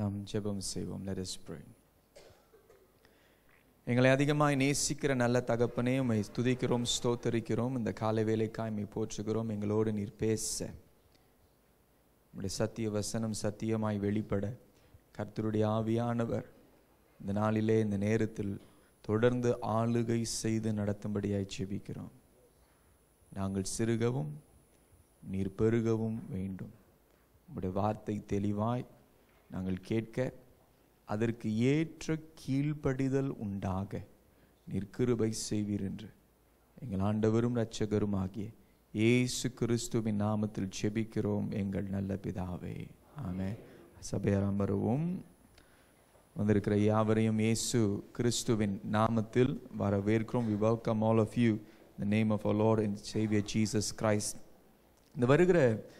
நாம் ஜெபம் செய்வோம் let us pray எங்களை அதிகமாய் நேசிக்கிற நல்ல தகப்பனே உம்மை துதிக்கிறோம் ஸ்தோத்தரிக்கிறோம் இந்த காலை வேலைக்காய் உம்மை போற்றுகிறோம் எங்களோடு நீர் பேச உம்முடைய சத்திய வசனம் சத்தியமாய் வெளிப்பட கர்த்தருடைய ஆவியானவர் இந்த நாளிலே இந்த நேரத்தில் தொடர்ந்து ஆளுகை செய்து நடத்தும்படியாய் செபிக்கிறோம் நாங்கள் சிறுகவும் நீர் பெருகவும் வேண்டும் உம்முடைய வார்த்தை தெளிவாய் நாங்கள் கேட்க அதற்கு ஏற்ற கீழ்ப்படிதல் உண்டாக நீர் கிருபை செய்வீர் என்று எங்கள் ஆண்டவரும் இரட்சகரும் ஆகிய இயேசு கிறிஸ்துவின் நாமத்தில் செபிக்கிறோம் எங்கள் நல்ல பிதாவே ஆமே சபையார் அமரவும் வந்திருக்கிற யாவரையும் இயேசு கிறிஸ்துவின் நாமத்தில் வரவேற்கிறோம் we welcome all of you in the name of our Lord and Savior Jesus Christ இந்த வருகிற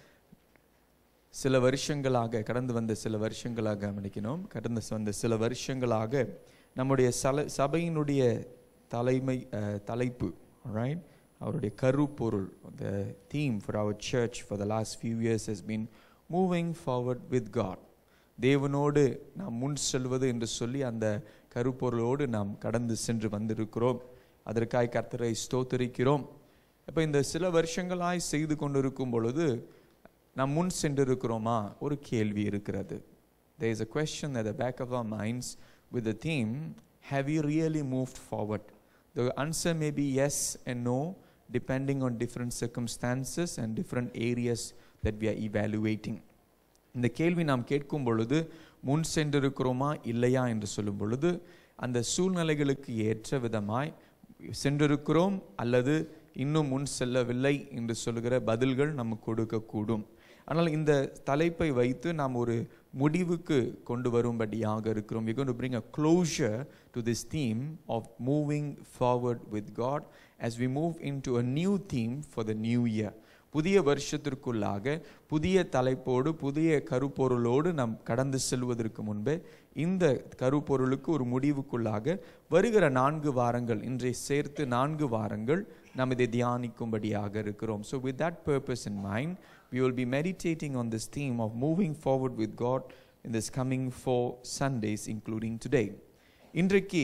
சில வருஷங்களாக கடந்து வந்த சில வருஷங்களாக கவனிக்கணும் கடந்து வந்த சில வருஷங்களாக நம்முடைய சல சபையினுடைய தலைமை அஹ், தலைப்பு ரைட் அவருடைய கருப்பொருள் the theme for our church for the last few years has been moving forward with God தேவனோடு நாம் முன் செல்வது என்று சொல்லி அந்த கருப்பொருளோடு நாம் கடந்து சென்று வந்திருக்கிறோம் அதற்காய் கர்த்தரை ஸ்தோத்தரிக்கிறோம் இப்போ இந்த சில வருஷங்களாய் செய்து கொண்டிருக்கும் பொழுது நாம் முன் சென்றிருக்கிறோமா ஒரு கேள்வி இருக்கிறது there is a question at the back of our minds with the theme have you really moved forward the answer may be yes and no depending on different circumstances and different areas that we are evaluating இந்த கேள்வி நாம் கேட்கும் பொழுது முன் சென்றிருக்கிறோமா இல்லையா என்று சொல்லும் பொழுது அந்த சூழ்நிலைகளுக்கு ஏற்ற விதமாய் சென்றிருக்கிறோம் அல்லது இன்னும் முன் செல்லவில்லை என்று சொல்கிற பதில்கள் நமக்கு கொடுக்கக்கூடும் ஆனால் இந்த தலைப்பை வைத்து நாம் ஒரு முடிவுக்கு கொண்டு வரும்படியாக இருக்கிறோம் we're going to bring a closure to this theme of moving forward with God as we move into a new theme for the new year புதிய வருஷத்திற்குள்ளாக புதிய தலைப்போடு புதிய கருப்பொருளோடு நாம் கடந்து செல்வதற்கு முன்பே இந்த கருப்பொருளுக்கு ஒரு முடிவுக்குள்ளாக வருகிற நான்கு வாரங்கள் இன்றை சேர்த்து நான்கு வாரங்கள் நாம் இதை தியானிக்கும்படியாக இருக்கிறோம் so with that purpose in mind we will be meditating on this theme of moving forward with God in this coming four Sundays including today இன்றைக்கு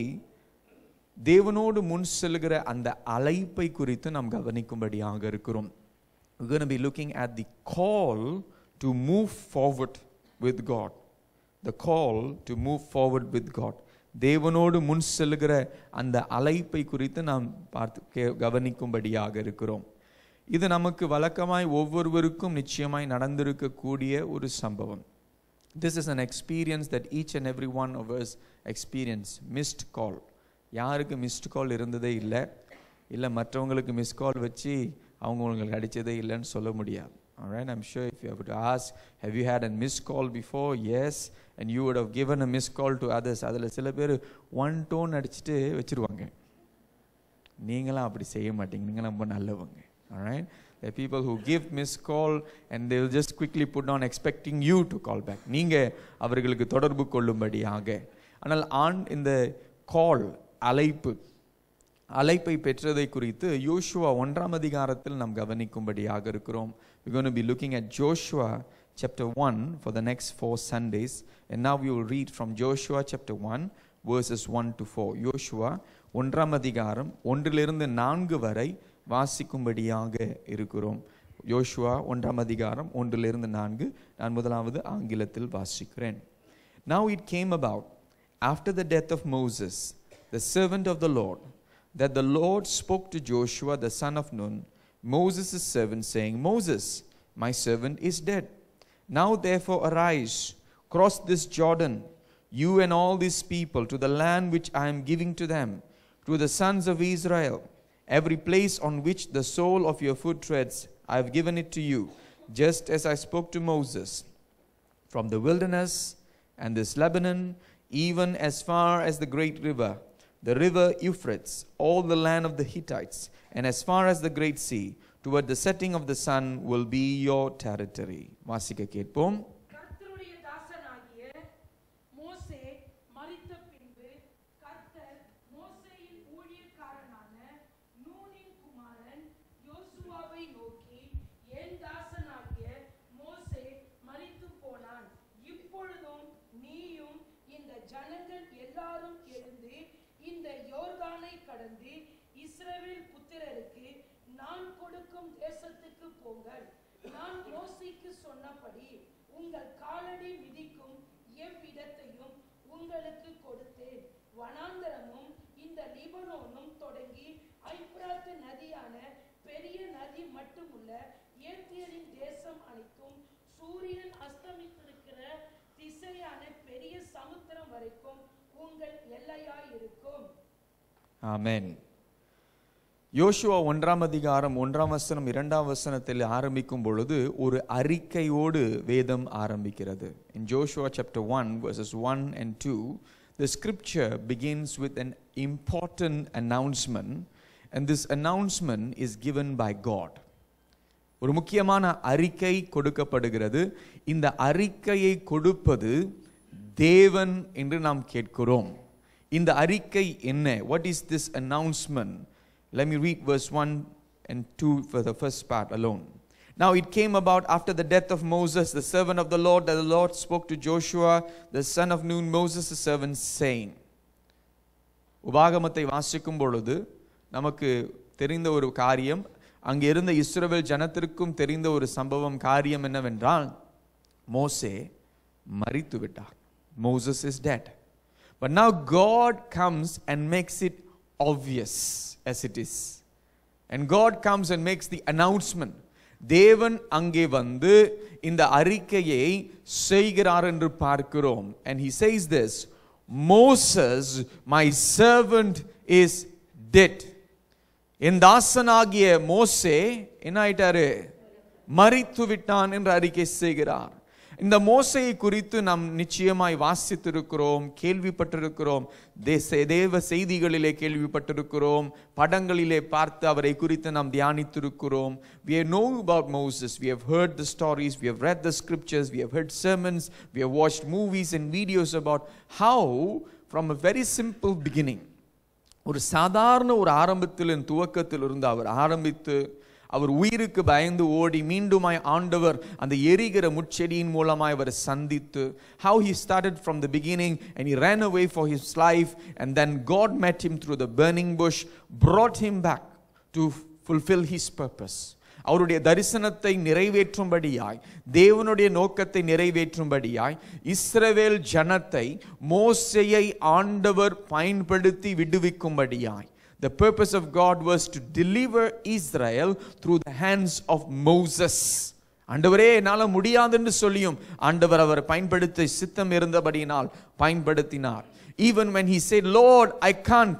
தேவனோடு முன் செல்கிற அந்த அழைப்பை குறித்து நாம் கவனிக்கும்படியாக இருக்கிறோம் we're going to be looking at the call to move forward with God. The call to move forward with God. தேவனோடு முன் செல்கிற அந்த அழைப்பை குறித்து நாம் பார்த்து கே- கவனிக்கும்படியாக இருக்கிறோம் இது நமக்கு வழக்கமாய் ஒவ்வொருவருக்கும் நிச்சயமாய் நடந்திருக்கக்கூடிய ஒரு சம்பவம் This is an experience that each and every one of us experience. Missed call. யாருக்கு மிஸ்ட் கால் இருந்ததே இல்லை இல்லை மற்றவங்களுக்கு மிஸ் கால் வச்சு அவங்க உங்களுக்கு அடித்ததே இல்லைன்னு சொல்ல முடியாது Alright, I'm sure if you have to ask, have you had a missed call before? Yes, and you would have given a missed call to others. அதில் சில பேர் ஒன் டோன் அடிச்சுட்டு வச்சிருவாங்க நீங்களாம் அப்படி செய்ய மாட்டீங்க நீங்கள் ரொம்ப நல்லவங்க alright there are people who give missed call and they will just quickly put on expecting you to call back நீங்க அவர்களுக்கு தொடர்பு கொள்ளும்படியாக ஆனால் ஆண் இந்த கால் அழைப்பு அழைப்பை பெற்றதை குறித்து யோசுவா ஒன்றாம் அதிகாரத்தில் நாம் கவனிக்கும்படியாக இருக்கிறோம் we're going to be looking at Joshua chapter 1 for the next four Sundays and now we will read from Joshua chapter 1 verses 1 to 4 யோசுவா ஒன்றாம் அதிகாரம் ஒன்றிலிருந்து நான்கு வரை வாசிக்கும்படியாக இருக்கிறோம் யோசுவா ஒன்றாம் அதிகாரம் ஒன்றிலிருந்து நான்கு நான் முதலாவது ஆங்கிலத்தில் வாசிக்கிறேன் Now it came about after the death of Moses, the servant of the Lord, that the Lord spoke to Joshua the son of Nun, Moses' servant, saying, Moses, my servant is dead. Now therefore arise, cross this Jordan, you and all these people, to the land which I am giving to them, to the sons of Israel. Every place on which the sole of your foot treads, I have given it to you, just as I spoke to Moses from the wilderness and this Lebanon, even as far as the great river, the river Euphrates, all the land of the Hittites, and as far as the great sea, toward the setting of the sun will be your territory. வாசிக்க கேட்போம் கர்த்தருடைய தாசனாகிய மோசே மரித்த பின்பு கர்த்தர் மோசேயின் ஊழியக்காரனான நூனின் குமாரன் யோசுவாவை நோக்கி என் தாசனாகிய மோசே மரித்து போனான் இப்பொழுதும் நீயும் இந்த ஜனங்கள் எல்லாரும் எழுந்து இந்த யோர்தானை கடந்து இஸ்ரவேல் புத்திரருக்கு நான் கொடுக்கும் தேசத்துக்கு போங்கள் நான் மோசைக்கு சொன்னபடி உங்கள் காலடி மிதிக்கும் எவ்விடத்தையும் உங்களுக்கு கொடுத்தேன் வனாந்தரமும் இந்த லிபனோனும் தொடங்கி ஐப்ராத்து நதியான பெரிய நதி மட்டுமுள்ள ஏத்தியரின் தேசம் அனைத்தும் சூரியன் அஸ்தமித்திருக்கிற திசையான பெரிய சமுத்திரம் வரைக்கும் உங்கள் எல்லையாயிருக்கும் ஆமென் யோசுவா ஒன்றாம் அதிகாரம் ஒன்றாம் வசனம் இரண்டாம் வசனத்தில் ஆரம்பிக்கும் பொழுது ஒரு அறிக்கையோடு வேதம் ஆரம்பிக்கிறது in joshua chapter 1 verses 1 and 2 the scripture begins with an important announcement and this announcement is given by god ஒரு முக்கியமான அறிக்கை கொடுக்கப்படுகிறது இந்த அறிக்கையை கொடுப்பது தேவன் என்று நாம் கேட்கிறோம் இந்த அறிக்கை என்ன what is this announcement let me read verse 1 and 2 for the first part alone now it came about after the death of moses the servant of the lord that the lord spoke to joshua the son of nun moses the servant saying உபாகமத்தை வாசிக்கும் பொழுது நமக்கு தெரிந்த ஒரு காரியம் அங்கே இருந்த இஸ்ரவேல் ஜனத்திற்கும் தெரிந்த ஒரு சம்பவம் காரியம் என்னவென்றால் மோசே மரித்து விட்டார் Moses is dead but now God comes and makes it obvious as it is and God comes and makes the announcement தேவன் அங்கே வந்து இந்த அறிக்கையை செய்கிறார் என்று பார்க்கிறோம் and he says this Moses my servant is dead என் தாசனாகிய மோசே என்ன ஆயிட்டாரு மரித்து விட்டான் என்று அறிக்கை செய்கிறார் இந்த மோசையை குறித்து நாம் நிச்சயமாய் வாசித்திருக்கிறோம் கேள்விப்பட்டிருக்கிறோம் தேச தேவ செய்திகளிலே கேள்விப்பட்டிருக்கிறோம் படங்களிலே பார்த்து அவரை குறித்து நாம் தியானித்திருக்கிறோம் we have known about Moses we have heard the stories we have read the scriptures we have heard sermons we have watched movies and videos about how from a very simple beginning ஒரு சாதாரண ஒரு ஆரம்பத்தில் துவக்கத்தில் இருந்து அவர் ஆரம்பித்து அவர் உயிருக்கு பயந்து ஓடி மீண்டுமாய் ஆண்டவர் அந்த எரிகிற முட்செடியின் மூலமாய் அவர் சந்தித்து how he started from the beginning and he ran away for his life and then God met him through the burning bush brought him back to fulfill his purpose அவருடைய தரிசனத்தை நிறைவேற்றும்படியாய் தேவனுடைய நோக்கத்தை நிறைவேற்றும்படியாய் இஸ்ரவேல் ஜனத்தை மோசையை ஆண்டவர் பயன்படுத்தி விடுவிக்கும்படியாய் The purpose of God was to deliver Israel through the hands of Moses. ஆண்டவரே என்னால் முடியாதுன்னு சொல்லியும் ஆண்டவர் அவர் பயன்படுத்த சித்தம் இருந்தபடியினால் பயன்படுத்தினார் even when he said lord i can't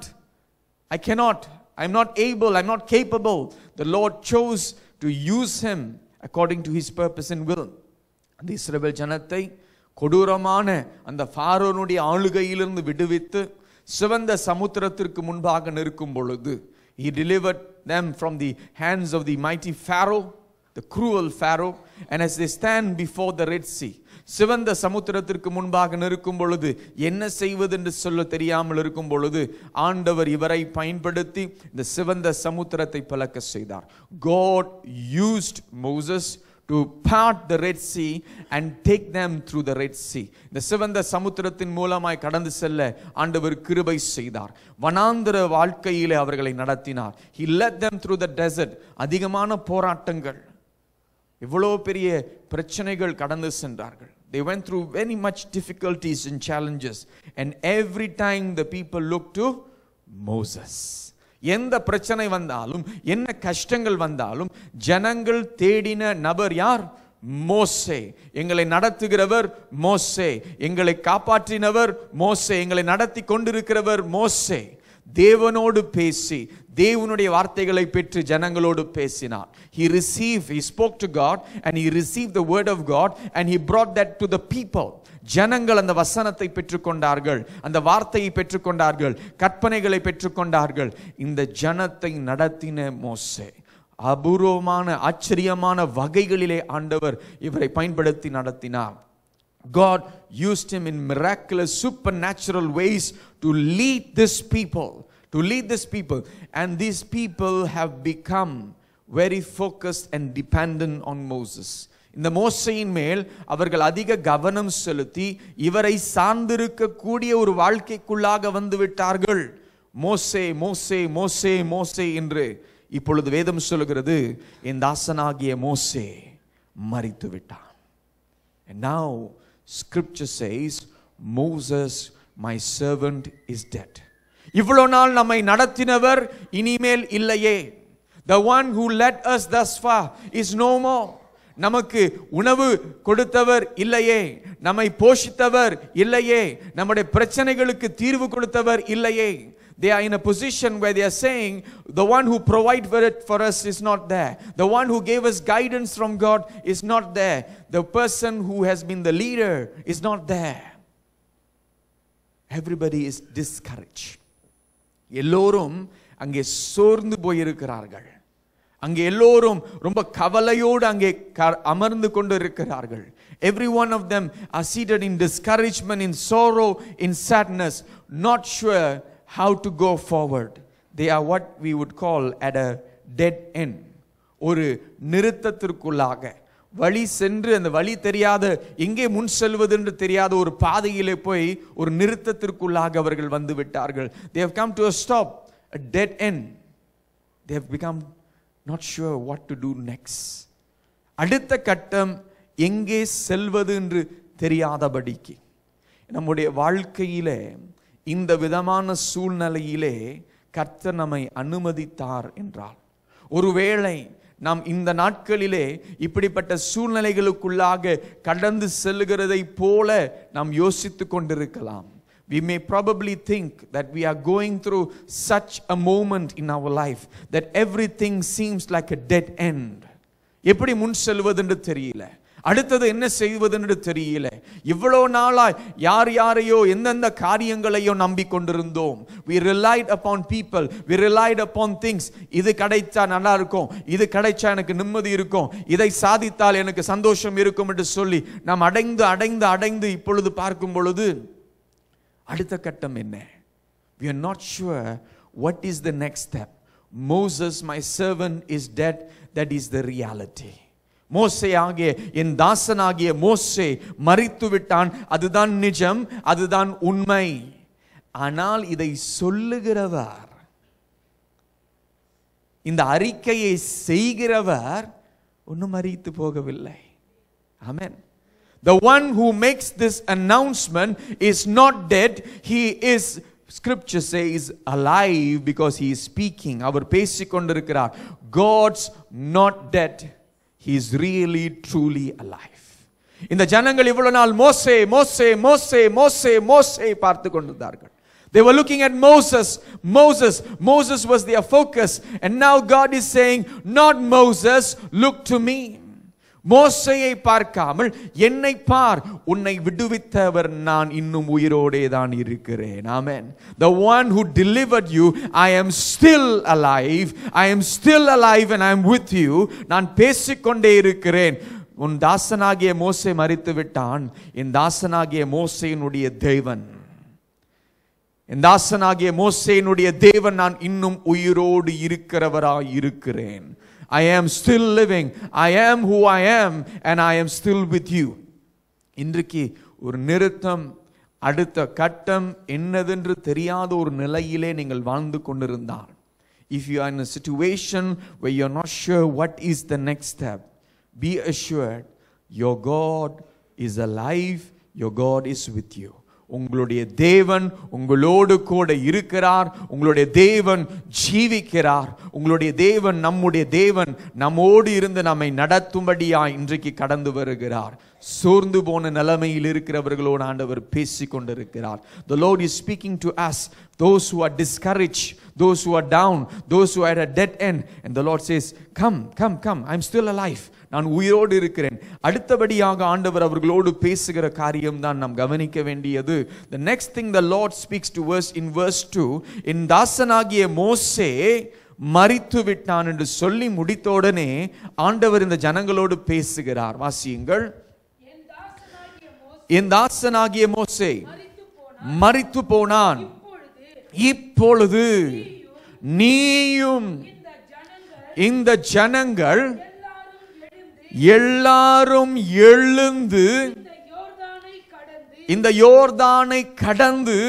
i cannot i'm not able i'm not capable the lord chose to use him according to his purpose and will அந்த இஸ்ரவேல் ஜனத்தை கொடூரமான அந்த ஃபாரோனுடைய ஆளுகையிலிருந்து விடுவித்து சிவந்த சமுத்திரத்திற்கு முன்பாக நிற்கும் பொழுது he delivered them from the hands of the mighty pharaoh the cruel pharaoh and as they stand before the red sea சிவந்த சமுத்திரத்திற்கு முன்பாக நிற்கும் பொழுது என்ன செய்வது என்று சொல்ல தெரியாமல் இருக்கும் பொழுது ஆண்டவர் இவரை பயன்படுத்தி இந்த சிவந்த சமுத்திரத்தை பழக்க செய்தார் God used Moses to part the Red Sea and take them through the Red Sea. இந்த சிவந்த சமுத்திரத்தின் மூலமாய் கடந்து செல்ல ஆண்டவர் கிருபை செய்தார் வனாந்திர வாழ்க்கையிலே அவர்களை நடத்தினார் he led them through the desert அதிகமான போராட்டங்கள் இவ்வளோ பெரிய பிரச்சனைகள் கடந்து சென்றார்கள் they went through very much difficulties and challenges and every time the people looked to Moses எந்த பிரச்சனை வந்தாலும் என்ன கஷ்டங்கள் வந்தாலும் ஜனங்கள் தேடின நபர் யார் மோசே எங்களை நடத்துகிறவர் மோசே எங்களை காப்பாற்றினவர் மோசே எங்களை நடத்தி கொண்டிருக்கிறவர் மோசே தேவனோடு பேசி தேவனுடைய வார்த்தைகளை பெற்று ஜனங்களோடு பேசினார் he received he spoke to god and he received the word of god and he brought that to the people ஜனங்கள் அந்த வசனத்தை பெற்றுக்கொண்டார்கள் அந்த வார்த்தையை பெற்றுக்கொண்டார்கள் கற்பனைகளை பெற்றுக்கொண்டார்கள் இந்த ஜனத்தை நடத்தின மோசே அபூர்வமான ஆச்சரியமான வகைகளிலே ஆண்டவர் இவரை பயன்படுத்தி நடத்தினார் God used him in miraculous supernatural ways to lead this people to lead this people and these people have become very focused and dependent on Moses இந்த மோசையின் மேல் அவர்கள் அதிக கவனம் செலுத்தி இவரை சார்ந்திருக்கக்கூடிய ஒரு வாழ்க்கைக்குள்ளாக வந்து விட்டார்கள் மோசே மோசே மோசே மோசே என்று இப்பொழுது வேதம் சொல்லுகிறது என் தாசனாகிய மோசே மரித்து விட்டான் And now scripture says, Moses, my servant, is dead. இவ்வளோ நாள் நம்மை நடத்தினவர் இனிமேல் இல்லையே The one who led us thus far is no more. நமக்கு உணவு கொடுத்தவர் இல்லையே நம்மை போஷித்தவர் இல்லையே நம்முடைய பிரச்சனைகளுக்கு தீர்வு கொடுத்தவர் இல்லையே they are in a position where they are saying the one who provided for it for us is not there the one who gave us guidance from god is not there the person who has been the leader is not there everybody is discouraged எல்லோரும் அங்கே சோர்ந்து போயிருக்கிறார்கள் அங்கே எல்லோரும் ரொம்ப கவலையோடு அங்கே க- அமர்ந்து கொண்டு இருக்கிறார்கள் every one of them are seated in discouragement in sorrow in sadness not sure how to go forward they are what we would call at a dead end ஒரு நிறுத்தத்திற்குள்ளாக வழி சென்று அந்த வழி தெரியாத எங்கே முன் செல்வது என்று தெரியாத ஒரு பாதையிலே போய் ஒரு நிறுத்தத்திற்குள்ளாக அவர்கள் வந்து விட்டார்கள் they have come to a stop a dead end they have become not sure what to do next அடுத்த கட்டம் எங்கே செல்வது என்று தெரியாதபடிக்கு நம்முடைய வாழ்க்கையிலே இந்த விதமான சூழ்நிலையிலே கர்த்தர் நம்மை அனுமதித்தார் என்றால் ஒருவேளை நாம் இந்த நாட்களிலே இப்படிப்பட்ட சூழ்நிலைகளுக்குள்ளாக கடந்து செல்லுகிறதை போல நாம் யோசித்து கொண்டிருக்கலாம் we may probably think that we are going through such a moment in our life that everything seems like a dead end எப்படி முன் செல்வதென்று தெரியல அடுத்தது என்ன செய்வதென்று தெரியல இவ்வளோ நாளாய் யார் யாரையோ எந்தெந்த காரியங்களையோ நம்பிக்கொண்டிருந்தோம் we relied upon people we relied upon things இது கிடைச்சா நல்லா இருக்கும் இது கிடைச்சா எனக்கு நிம்மதி இருக்கும் இதை சாதித்தால் எனக்கு சந்தோஷம் இருக்கும் என்று சொல்லி நாம் அடைந்து அடைந்து அடைந்து இப்பொழுது பார்க்கும் பொழுது அடுத்த கட்டம் என்ன we are not sure what is the next step moses my servant is dead that is the reality மோசே ஆகிய என் தாசனாகிய மோசே மரித்து விட்டான் அதுதான் நிஜம் அதுதான் உண்மை ஆனால் இதை சொல்லுகிறவர் இந்த அறிக்கையை செய்கிறவர் ஒன்றும் மறித்து போகவில்லை ஆமென் The one who makes this announcement is not dead. He is, scripture says, alive because he is speaking. Our பேசிக்கொண்டிருக்கிறார் God's not dead. He is really, truly alive. இந்த ஜனங்கள் இவ்வளவு நாள் மோசே மோசே மோசே மோசே மோசே பார்த்து கொண்டிருந்தார்கள் They were looking at Moses. Moses. Moses was their focus. And now God is saying, Not Moses, look to me. மோசையை பார்க்காமல் என்னை பார் உன்னை விடுவித்தவர் நான் இன்னும் உயிரோடே தான் இருக்கிறேன் ஆமென் the one who delivered you i am still alive i am still alive and i am with you நான் பேசிக்கொண்டே இருக்கிறேன் உன் தாசனாகிய மோசே மரித்து விட்டான் என் தாசனாகிய மோசையினுடைய தேவன் என் தாசனாகிய மோசேனுடைய தேவன் நான் இன்னும் உயிரோடு இருக்கிறவராய் இருக்கிறேன் I am still living. I am who I am and I am still with you. இன்றைக்கு ஒரு நிறுத்தம் அடுத்த கட்டம் என்னதென்று தெரியாத ஒரு நிலையிலே நீங்கள் வாழ்ந்து கொண்டிருந்தால் if you are in a situation where you're not sure what is the next step be assured your god is alive your god is with you உங்களுடைய தேவன் உங்களோடு கூட இருக்கிறார் உங்களுடைய தேவன் ஜீவிக்கிறார் உங்களுடைய தேவன் நம்முடைய தேவன் நம்மோடு இருந்து நம்மை நடத்தும்படியா இன்றைக்கு கடந்து வருகிறார் சோர்ந்து போன நிலைமையில் இருக்கிறவர்களோடு ஆண்டவர் பேசிக் கொண்டிருக்கிறார் the lord is speaking to us those who are discouraged those who are down those who are at a dead end and the lord says come come come i'm still alive நான் உயிரோடு இருக்கிறேன் அடுத்தபடியாக ஆண்டவர் அவர்களோடு பேசுகிற காரியம் தான் நாம் கவனிக்க வேண்டியது the next thing the lord speaks to us in verse 2 in தாசனாகிய மோசே மரித்து விட்டான் என்று சொல்லி முடித்தவுடனே ஆண்டவர் இந்த ஜனங்களோடு பேசுகிறார் வாசியுங்கள் என் தாசனாகிய மோசே என் தாசனாகிய மோசே மரித்து போனான் மரித்து போனான் இப்பொழுது இப்பொழுது நீயும் இந்த ஜனங்கள் இந்த ஜனங்கள் எல்லாரும் எழுந்து எல்லாரும் எழுந்து இந்த யோர்தானை கடந்து இந்த யோர்தானை கடந்து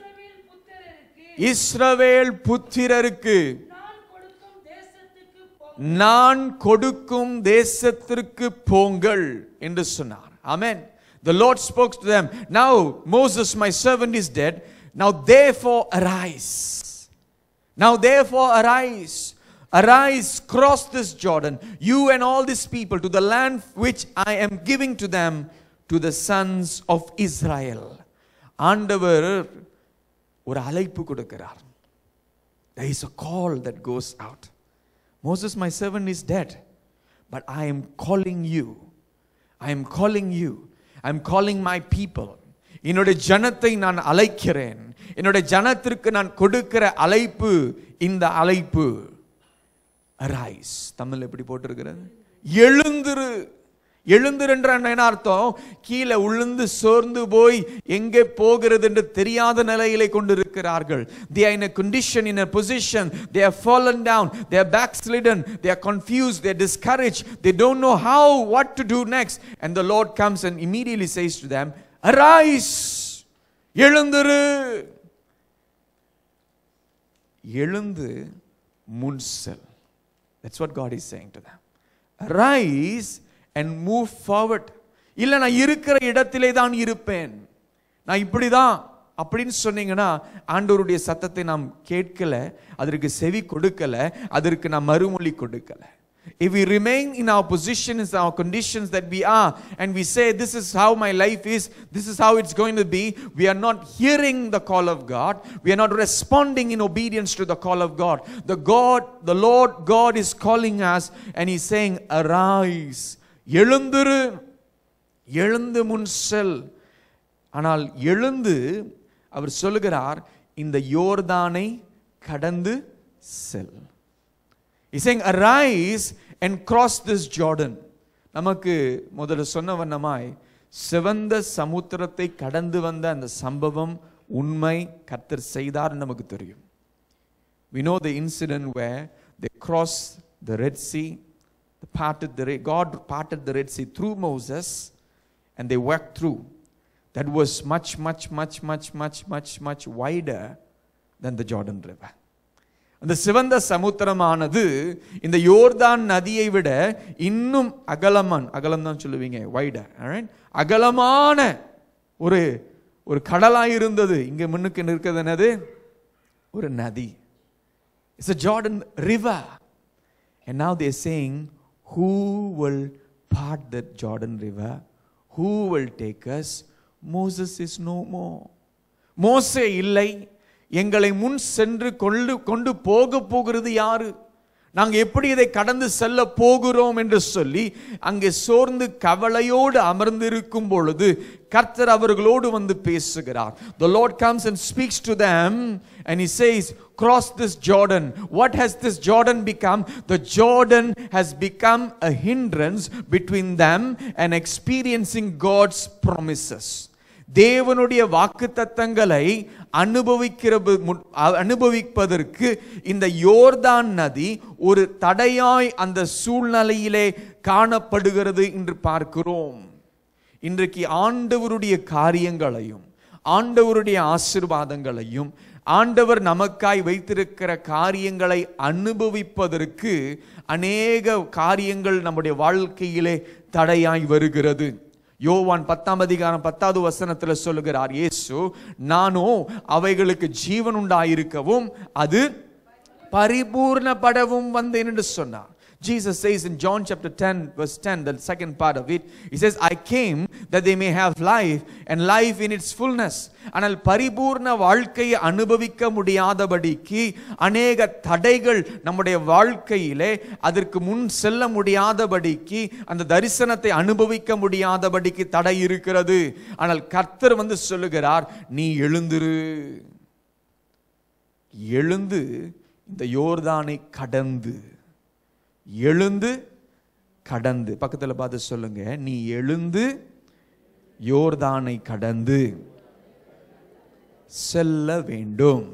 இஸ்ரவேல் புத்திரருக்கு இஸ்ரவேல் புத்திரருக்கு நான் கொடுக்கும் தேசத்துக்கு நான் கொடுக்கும் தேசத்திற்கு போ போங்கள் என்று சொன்னார் ஆமென் the lord spoke to them now moses my servant is dead now therefore arise now therefore arise arise cross this jordan you and all these people to the land which i am giving to them to the sons of israel ஆண்டவர் ஒரு அழைப்பு கொடுக்கிறார் there is a call that goes out Moses, my servant, is dead, but I am calling you. I am calling you. I am calling my people. என்னுடைய ஜனத்தை நான் அழைக்கிறேன் என்னுடைய ஜனத்திற்கு நான் கொடுக்கிற அழைப்பு இந்த அழைப்பு அரைஸ் தமிழ் எப்படி போட்டிருக்கிறது எழுந்திரு எழுந்திரு என்ற என்ன அர்த்தம் கீழே உளுந்து சோர்ந்து போய் எங்கே போகிறது என்று தெரியாத நிலையிலே கொண்டிருக்கிறார்கள் they are in a condition in a position they have fallen down they are backslidden they are confused they are discouraged they don't know how what to do next and the lord comes and immediately says to them arise எழுந்திரு எழுந்து முன் செல் That's what God is saying to them. Rise and move forward. இல்லை நான் இருக்கிற இடத்திலே தான் இருப்பேன் நான் இப்படி தான் அப்படின்னு சொன்னீங்கன்னா ஆண்டவருடைய சத்தத்தை நாம் கேட்கல அதற்கு செவி கொடுக்கல அதற்கு நாம் மறுமொழி கொடுக்கல If we remain in our positions, our conditions that we are, and we say, This is how my life is, this is how it's going to be, we are not hearing the call of God, we are not responding in obedience to the call of God. The God, the Lord God is calling us, and He's saying, Arise, எழுந்திரு எழுந்து முன் செல் ஆனால் எழுந்து அவர் சொல்லுகிறார் இந்த யோர்தானை கடந்து செல் He's saying, arise and cross this Jordan. நமக்கு முதல்ல சொன்ன வண்ணமாய் சிவந்த சமுத்திரத்தை கடந்து வந்த அந்த சம்பவம் உண்மை கர்த்தர் செய்தார் நமக்கு தெரியும் We know the incident where they crossed the Red Sea, the parted the Red, God parted the Red Sea through Moses, and they walked through. That was much, much, much, much, much, much, much wider than the Jordan River. அந்த சிவந்த சமுத்திரமானது இந்த யோர்தான் நதியை விட இன்னும் அகலமான் அகலம் தான் சொல்லுவீங்க வைட அகலமான ஒரு ஒரு கடலாய் இருந்தது இங்க முன்னுக்கு நிற்கிறது என்னது ஒரு நதி it's a Jordan river and now they're saying who will part that Jordan river who will take us Moses is no more மோசே இல்லை எங்களை முன் சென்று கொண்டு கொண்டு போக போகிறது யாரு நாங்கள் எப்படி இதை கடந்து செல்ல போகிறோம் என்று சொல்லி அங்கே சோர்ந்து கவலையோடு அமர்ந்திருக்கும் பொழுது கர்த்தர் அவர்களோடு வந்து பேசுகிறார் the lord comes and speaks to them and he says cross this jordan what has this jordan become the jordan has become a hindrance between them and experiencing god's promises தேவனுடைய வாக்குத்தத்தங்களை அனுபவிக்கிற அனுபவிப்பதற்கு இந்த யோர்தான் நதி ஒரு தடையாய் அந்த சூழ்நிலையிலே காணப்படுகிறது என்று பார்க்கிறோம் இன்றைக்கு ஆண்டவருடைய காரியங்களையும் ஆண்டவருடைய ஆசிர்வாதங்களையும் ஆண்டவர் நமக்காய் வைத்திருக்கிற காரியங்களை அனுபவிப்பதற்கு அநேக காரியங்கள் நம்முடைய வாழ்க்கையிலே தடையாய் வருகிறது யோவான் பத்தாம் அதிகாரம் பத்தாவது வசனத்தில் சொல்லுகிறார் இயேசு நானோ அவைகளுக்கு ஜீவன் உண்டாயிருக்கவும் அது பரிபூர்ணப்படவும் வந்தேன் என்று சொன்னார் Jesus says in John chapter 10, verse 10, the second part of it, He says, I came that they may have life and life in its fullness. ஆனால் பரிபூர்ண வாழ்க்கையை அனுபவிக்க முடியாதபடிக்கு அநேக தடைகள் நம்முடைய வாழ்க்கையிலே அதற்கு முன் செல்ல முடியாதபடிக்கு அந்த தரிசனத்தை அனுபவிக்க முடியாதபடிக்கு தடை இருக்கிறது ஆனால் கர்த்தர் வந்து சொல்லுகிறார் நீ எழுந்திரு எழுந்து இந்த யோர்தானை கடந்து எழுந்து கடந்து பக்கத்தில் பார்த்து சொல்லுங்க நீ எழுந்து யோர்தானை கடந்து செல்ல வேண்டும்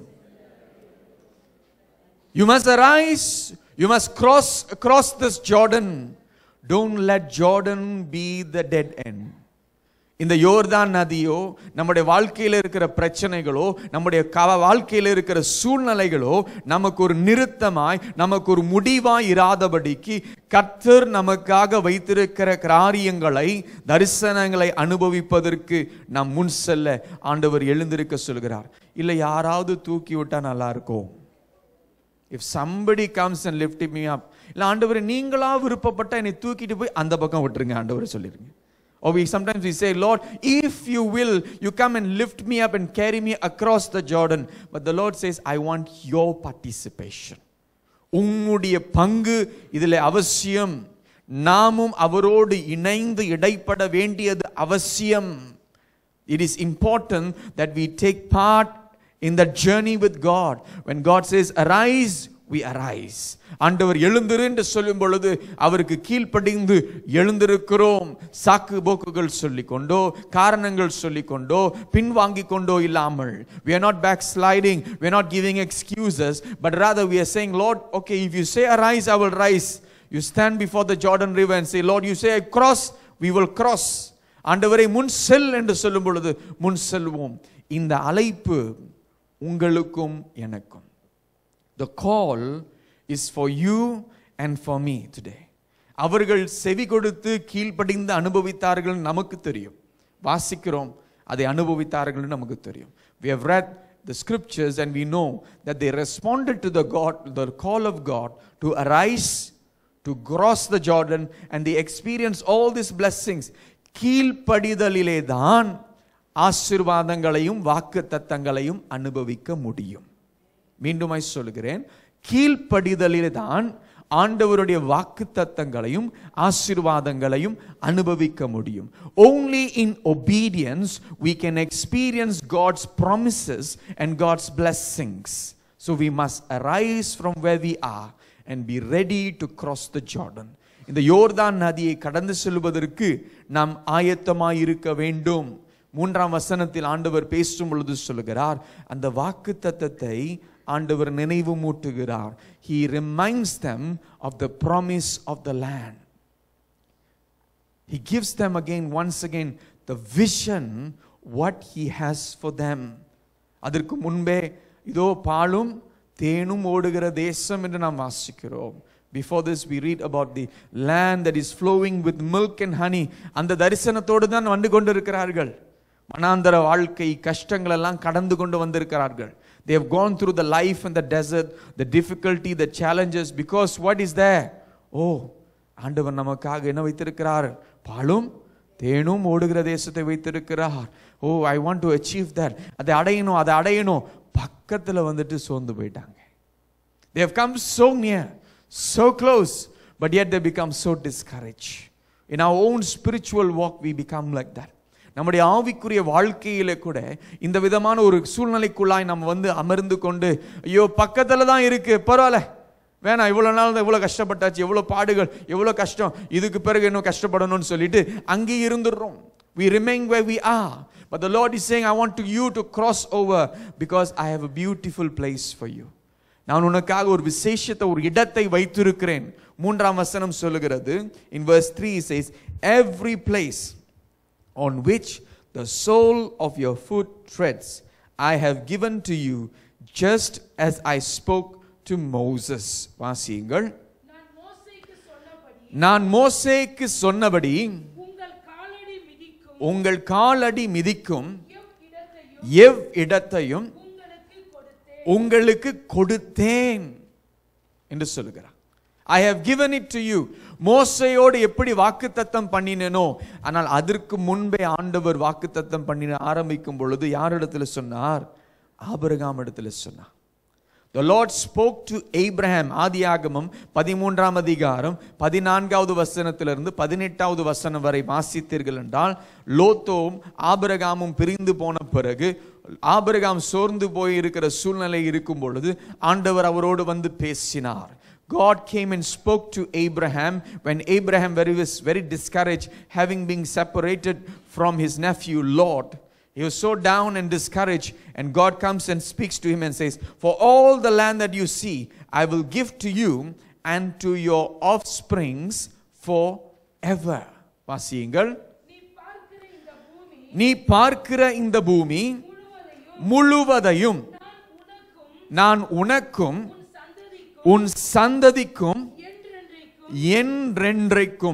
You must arise, you must cross across this Jordan don't let Jordan be the dead end. இந்த யோர்தான் நதியோ நம்முடைய வாழ்க்கையில் இருக்கிற பிரச்சனைகளோ நம்முடைய க வாழ்க்கையில் இருக்கிற சூழ்நிலைகளோ நமக்கு ஒரு நிறுத்தமாய் நமக்கு ஒரு முடிவாய் இராதபடிக்கு கர்த்தர் நமக்காக வைத்திருக்கிற காரியங்களை தரிசனங்களை அனுபவிப்பதற்கு நாம் முன் செல்ல ஆண்டவர் எழுந்திருக்க சொல்கிறார் இல்லை யாராவது தூக்கி விட்டா நல்லா இருக்கும் if somebody comes and lift me up இல்லை ஆண்டவர் நீங்களா விருப்பப்பட்ட என்னை தூக்கிட்டு போய் அந்த பக்கம் விட்டுருங்க ஆண்டவர் சொல்லிருங்க Or we sometimes we say, Lord, if you will, you come and lift me up and carry me across the Jordan. But the Lord says, I want your participation. உம்முடைய பங்கு இதில் அவசியம் நாமும் அவரோடு இணைந்து இடைப்பட வேண்டியது அவசியம் It is important that we take part in the journey with God. When God says, arise, we arise. ஆண்டவர் எழுந்திரு என்று சொல்லும் பொழுது அவருக்கு கீழ்ப்படிந்து எழுந்திருக்கிறோம் சாக்கு போக்குகள் சொல்லிக்கொண்டோ காரணங்கள் சொல்லிக்கொண்டோ பின்வாங்கி கொண்டோ இல்லாமல் we are not backsliding we are not giving excuses but rather we are saying lord okay if you say arise i will rise you stand before the jordan river and say lord you say I cross we will cross ஆண்டவரை முன் செல் என்று சொல்லும் பொழுது முன் செல்வோம் இந்த அழைப்பு உங்களுக்கும் எனக்கும் the call is for you and for me today அவர்கள் செவி கொடுத்து கீழ்ப்படிந்து அனுபவித்தார்கள் நமக்கு தெரியும் வாசிக்கிறோம் அதை அனுபவித்தார்கள் நமக்கு தெரியும் we have read the scriptures and we know that they responded to the god the call of god to arise to cross the jordan and they experienced all these blessings கீழ்ப்படிதலிலே தான் ஆசீர்வாதங்களையும் வாக்கு தத்தங்களையும் அனுபவிக்க முடியும் மீண்டுமாய் சொல்கிறேன் கீழ்ப்படிதலிலே தான் ஆண்டவருடைய வாக்கு தத்தங்களையும் ஆசீர்வாதங்களையும் அனுபவிக்க முடியும் only in obedience we can experience god's promises and god's blessings so we must arise from where we are and be ready to cross the jordan இந்த யோர்தான் நதியை கடந்து செல்வதற்கு நாம் ஆயத்தமாய் இருக்க வேண்டும் மூன்றாம் வசனத்தில் ஆண்டவர் பேசும் பொழுது சொல்லுகிறார் அந்த வாக்கு தத்தத்தை ஆண்டவர் நினைவு மூட்டுகிறார் he reminds them of the promise of the land he gives them again once again the vision what he has for them அதற்கு முன்பே இதோ பாலும் தேனும் ஓடுகிற தேசம் என்று நாம் வாசிக்கிறோம் before this we read about the land that is flowing with milk and honey அந்த தரிசனத்தோடு தான் வந்து கொண்டிருக்கிறார்கள் மனாந்தர வாழ்க்கை கஷ்டங்கள் எல்லாம் கடந்து கொண்டு வந்திருக்கிறார்கள் they have gone through the life in the desert the difficulty the challenges because what is there ஓ ஆண்டவர் நமக்காக என்ன வைத்திருக்கிறார் பாலும் தேனும் ஓடுகிற தேசத்தை வைத்திருக்கிறார் oh I want to achieve that அதை அடையணும் அதை அடையணும் பக்கத்தில் வந்துட்டு சோர்ந்து போயிட்டாங்க they have come so near so close but yet they become so discouraged in our own spiritual walk we become like that நம்முடைய ஆவிக்குரிய வாழ்க்கையில கூட இந்த விதமான ஒரு சூழ்நிலைக்குள்ளாய் நம்ம வந்து அமர்ந்து கொண்டு ஐயோ பக்கத்துல தான் இருக்கு பரவாயில்ல வேணாம் இவ்வளோ நாள் தான் இவ்வளோ கஷ்டப்பட்டாச்சு எவ்வளோ பாடுகள் எவ்வளோ கஷ்டம் இதுக்கு பிறகு இன்னும் கஷ்டப்படணும்னு சொல்லிட்டு அங்கே இருந்துடுறோம் we remain where we are but the lord is saying i want to you to cross over because i have a beautiful place for you நான் உனக்காக ஒரு விசேஷத்தை ஒரு இடத்தை வைத்திருக்கிறேன் மூன்றாம் வசனம் சொல்லுகிறது in verse 3 it says every place on which the sole of your foot treads I have given to you just as I spoke to Moses வாசியுங்கள் நான் மோசேக்கு சொன்னபடி நான் மோசேக்கு சொன்னபடி உங்கள் காலடி மிதிக்கும் உங்கள் காலடி மிதிக்கும் எவ் இடத்தையும் எவ் இடத்தையும் உங்களுக்கு கொடுத்தேன் உங்களுக்கு கொடுத்தேன் என்று சொல்லுகிறார் I have given it to you மோசையோடு எப்படி வாக்குத்தத்தம் பண்ணினேனோ ஆனால் அதற்கு முன்பே ஆண்டவர் வாக்குத்தத்தம் பண்ணின ஆரம்பிக்கும் பொழுது யாரிடத்துல சொன்னார் ஆபிரகாம் இடத்துல சொன்னார் The Lord spoke to Abraham ஆதியாகமம் பதிமூன்றாம் அதிகாரம் பதினான்காவது வசனத்திலிருந்து பதினெட்டாவது வசனம் வரை வாசித்தீர்கள் என்றால் லோத்தோவும் ஆபிரகாமும் பிரிந்து போன பிறகு ஆபிரகாம் சோர்ந்து போய் இருக்கிற சூழ்நிலை இருக்கும் பொழுது ஆண்டவர் அவரோடு வந்து பேசினார் God came and spoke to Abraham when Abraham very, was very discouraged, having been separated from his nephew Lot. He was so down and discouraged, and God comes and speaks to him and says, For all the land that you see, I will give to you and to your offsprings for ever வாசியுங்கள் நீ பார்க்கிற இந்த பூமி நீ பார்க்கிற இந்த பூமி முழுவதையும் முழுவதையும் நான் உனக்கும் நான் உனக்கும் உன் சந்ததிக்கும் உன் சந்ததிக்கும் என்றென்றைக்கும் என்றென்றைக்கும்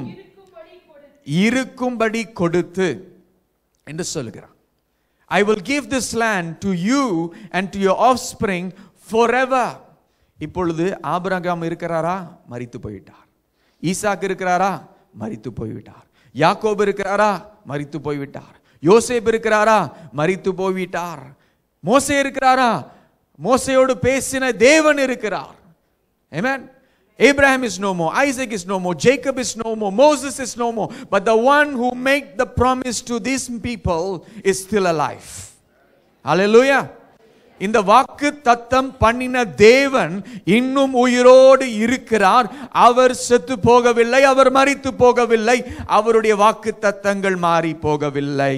இருக்கும்படி கொடுத்து இருக்கும்படி கொடுத்து என்று சொல்லுகிறான் I will give this land to you and to your offspring for இப்பொழுது ஆபிரகாம் இருக்கிறாரா மரித்து போய்விட்டார் ஈசாக்கு இருக்கிறாரா மரித்து போய்விட்டார் யாக்கோப் இருக்கிறாரா மரித்து போய்விட்டார் யோசேப் இருக்கிறாரா மரித்து போய்விட்டார் மோசே இருக்கிறாரா மோசையோடு பேசின தேவன் இருக்கிறார் Amen. Abraham is no more, Isaac is no more, Jacob is no more, Moses is no more, but the one who made the promise to these people is still alive. Hallelujah. இந்த வாக்கு தத்தம் பண்ணின தேவன் இன்னும் உயிரோடு இருக்கிறார் அவர் செத்து போகவில்லை அவர் மரித்து போகவில்லை அவருடைய வாக்கு தத்தங்கள் மாறி போகவில்லை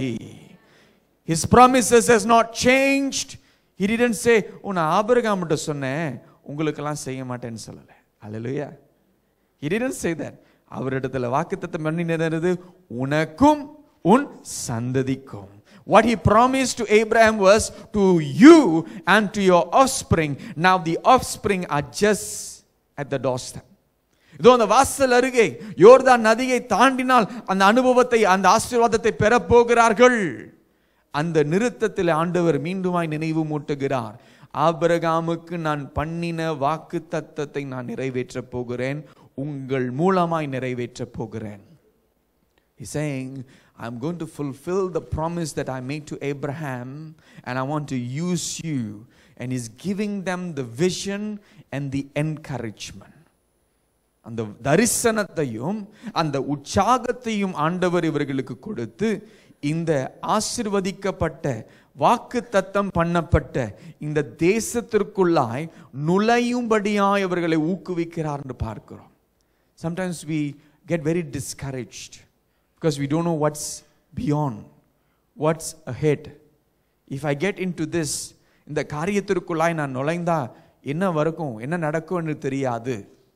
His promises has not changed. He didn't say, உன்னை ஆபிரகாம்கிட்ட சொன்னேன் உங்களுக்கெல்லாம் செய்ய மாட்டேன்னு சொல்லலை அல்லேலூயா He didn't say that. அவரிடத்துல வாக்குத்தத்தம் பண்ணினது உனக்கும் உன் சந்ததிக்கும் What he promised to Abraham was to you and to your offspring. Now the offspring are just at the doorstep. இதோ அந்த வாசல் அருகே யோர்தான் நதியை தாண்டினால் அந்த அனுபவத்தை அந்த ஆசீர்வாதத்தை பெறப் போகிறார்கள் அந்த நிறுத்தத்தில் ஆண்டவர் மீண்டுமாய் நினைவு மூட்டுகிறார் ஆபிரகாமுக்கு நான் பண்ணின வாக்கு தத்தத்தை நான் நிறைவேற்றப் போகிறேன் உங்கள் மூலமாய் நிறைவேற்றப் போகிறேன் He's saying, I'm going to fulfill the promise that I made to Abraham, and I want to use you. And he's giving them the vision and the encouragement. அந்த தரிசனத்தையும் அந்த உற்சாகத்தையும் ஆண்டவர் இவர்களுக்கு கொடுத்து இந்த ஆசிர்வதிக்கப்பட்ட வாக்கு தத்தம் பண்ணப்பட்ட இந்த தேசத்திற்குள்ளாய் நுழையும்படியாய் அவர்களை ஊக்குவிக்கிறார் என்று பார்க்கிறோம் sometimes we get very discouraged because we don't know what's beyond, what's ahead. If I get into this, இந்த காரியத்திற்குள்ளாய் நான் நுழைந்தா என்ன வரைக்கும் என்ன நடக்கும் என்று தெரியாது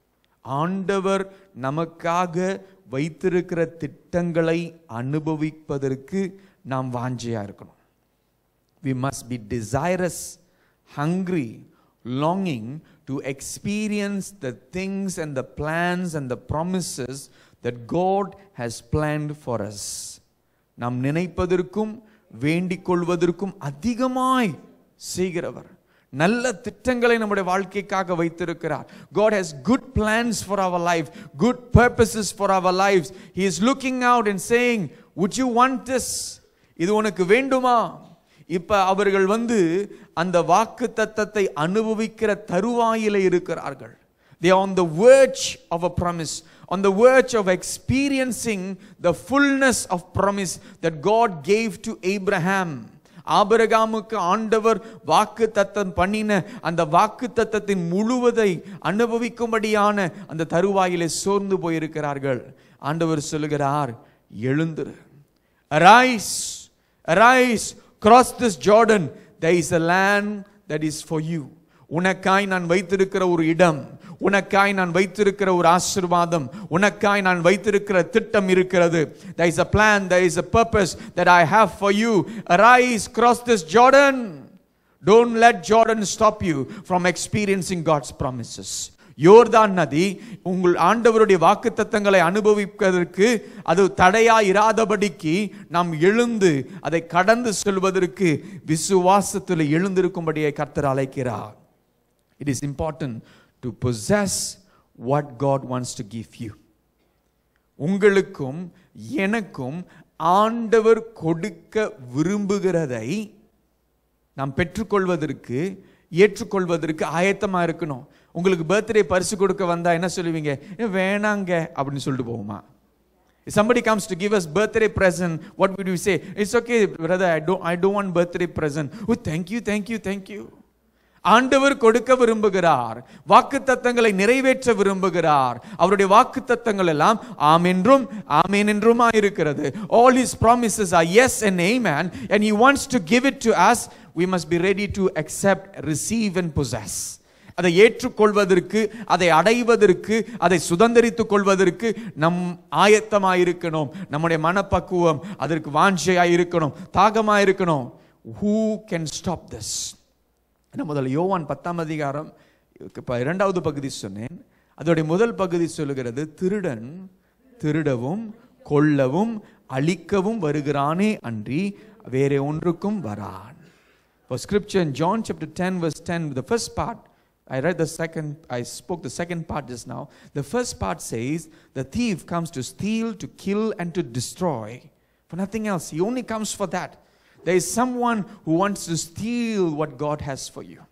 ஆண்டவர் நமக்காக வைத்திருக்கிற திட்டங்களை அனுபவிப்பதற்கு நாம் வாஞ்சையா இருக்கணும் we must be desirous, hungry, longing to experience the things and the plans and the promises that God has planned for us. நாம் நினைப்பதற்கும் வேண்டிக் கொள்வதற்கும் அதிகமாய் செய்கிறவர் நல்ல திட்டங்களை நம்முடைய வாழ்க்கைக்காக வைத்திருக்கிறார் God has good plans for our life, good purposes for our lives. He is looking out and saying, would you want this? இது உனக்கு வேண்டுமா இப்ப அவர்கள் வந்து அந்த வாக்கு தத்தத்தை அனுபவிக்கிற தருவாயில இருக்கிறார்கள் they are on the verge of a promise on the verge of experiencing the fullness of promise that god gave to abraham ஆபிரகாமுக்கு ஆண்டவர் வாக்கு தத்தம் பண்ணின அந்த வாக்கு தத்தத்தின் முழுவதை அனுபவிக்கும்படியான அந்த தருவாயிலே சோர்ந்து போயிருக்கிறார்கள் ஆண்டவர் சொல்லுகிறார் எழுந்திரு arise arise cross this jordan there is a land that is for you உனக்காய் நான் வைத்திருக்கிற ஒரு இடம் உனக்காய் நான் வைத்திருக்கிற ஒரு ஆசிர்வாதம் உனக்காய் நான் வைத்திருக்கிற திட்டம் இருக்கிறது there is a plan there is a purpose that i have for you arise cross this jordan don't let jordan stop you from experiencing god's promises யோர்தான் நதி உங்கள் ஆண்டவருடைய வாக்குத்தத்தங்களை அனுபவிப்பதற்கு அது தடையா இராதபடிக்கு நாம் எழுந்து அதை கடந்து செல்வதற்கு விசுவாசத்தில் எழுந்திருக்கும்படியை கர்த்தர் அழைக்கிறார் it is important to possess what God wants to give you உங்களுக்கும் எனக்கும் ஆண்டவர் கொடுக்க விரும்புகிறதை நாம் பெற்றுக்கொள்வதற்கு ஏற்றுக்கொள்வதற்கு ஆயத்தமா இருக்கணும் உங்களுக்கு பர்த்டே பரிசு கொடுக்க வந்தா என்ன சொல்லுவீங்க "ஏ, வேணாங்க அப்படின்னு சொல்லிட்டு போவோமா If somebody comes to give us birthday present, what would you say? It's okay, brother. I don't. I don't want birthday present. Oh, thank you, thank you, thank you. ஆண்டவர் கொடுக்க விரும்புகிறார் வாக்கு தத்தங்களை நிறைவேற்ற விரும்புகிறார் அவருடைய வாக்கு தத்தங்கள் எல்லாம் ஆம் என்றும் ஆமேன் என்றுமா இருக்கிறது all his promises are yes and amen and he wants to give it to us we must be ready to accept receive and possess அதை ஏற்றுக்கொள்வதற்கு அதை அடைவதற்கு அதை சுதந்திரித்துக் கொள்வதற்கு நம் ஆயத்தமாயிருக்கணும் நம்முடைய மனப்பக்குவம் அதற்கு வாஞ்சையாய் இருக்கணும் தாகமாக இருக்கணும் ஹூ கேன் ஸ்டாப் திஸ் நான் முதல்ல யோவான் பத்தாம் அதிகாரம் இப்போ இரண்டாவது பகுதி சொன்னேன் அதோடைய முதல் பகுதி சொல்லுகிறது திருடன் திருடவும் கொல்லவும் அழிக்கவும் வருகிறானே அன்றி வேற ஒன்றுக்கும் வரான் For scripture in John chapter 10, verse 10, the first part, I read the second, I spoke the second part just now. The first part says, The thief comes to steal, to kill, and to destroy. For nothing else. He only comes for that. There is someone who wants to steal what God has for you.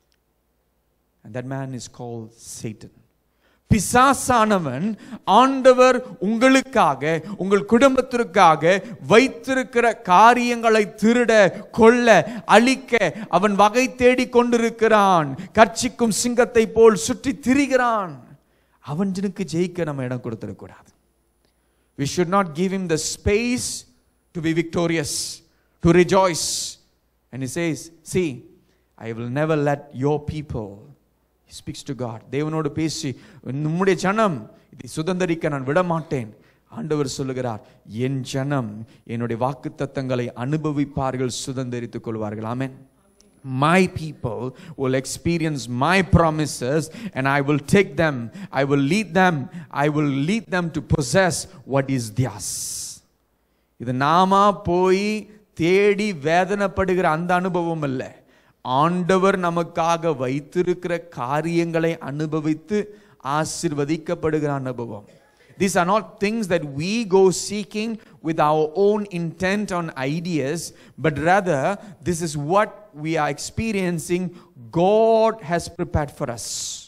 And that man is called Satan. பிசாசானவன் ஆண்டவர் உங்களுக்காக உங்கள் குடும்பத்திற்காக வைத்திருக்கிற காரியங்களை திருட கொல்ல அழிக்க அவன் வகை தேடிக் கொண்டிருக்கிறான் கர்ச்சிக்கும் சிங்கத்தை போல் சுற்றி திரிகிறான் அவனுக்கு ஜெயிக்க நம்ம இடம் கொடுத்துடக்கூடாது We should not give him the space to be victorious, to rejoice. And he says, See, I will never let your people He speaks to God. தேவனோடு பேசி நம்முடைய ஜனம் இதை சுதந்திரிக்க நான் விட மாட்டேன் ஆண்டவர் சொல்லுகிறார் என் ஜனம் என்னுடைய வாக்குத்தத்தங்களை அனுபவிப்பார்கள் சுதந்திரித்துக் கொள்வார்கள் ஆமென் My people will experience my promises and I will take them, I will lead them, I will lead them to possess what is theirs. இது நாம போய் தேடி வேதனைப்படுகிற அந்த அனுபவம் இல்லை ஆண்டவர் நமக்காக வைத்திருக்கிற காரியங்களை அனுபவித்து ஆசிர்வதிக்கப்படுகிற அனுபவம் These are not things that we go seeking with our own intent on ideas, but rather, this is what we are experiencing God has prepared for us.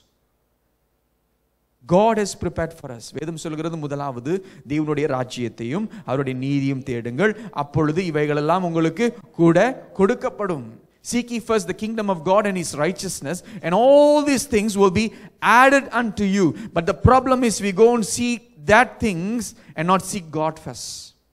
God has prepared for us. வேதம் சொல்கிறது முதலாவது தேவனுடைய ராஜ்யத்தையும் அவருடைய நீதியும் தேடுங்கள் அப்பொழுது இவைகளெல்லாம் உங்களுக்கு கூட கொடுக்கப்படும் Seek ye first the kingdom of God and his righteousness, and all these things will be added unto you. But the problem is we go and seek that things and not seek God first.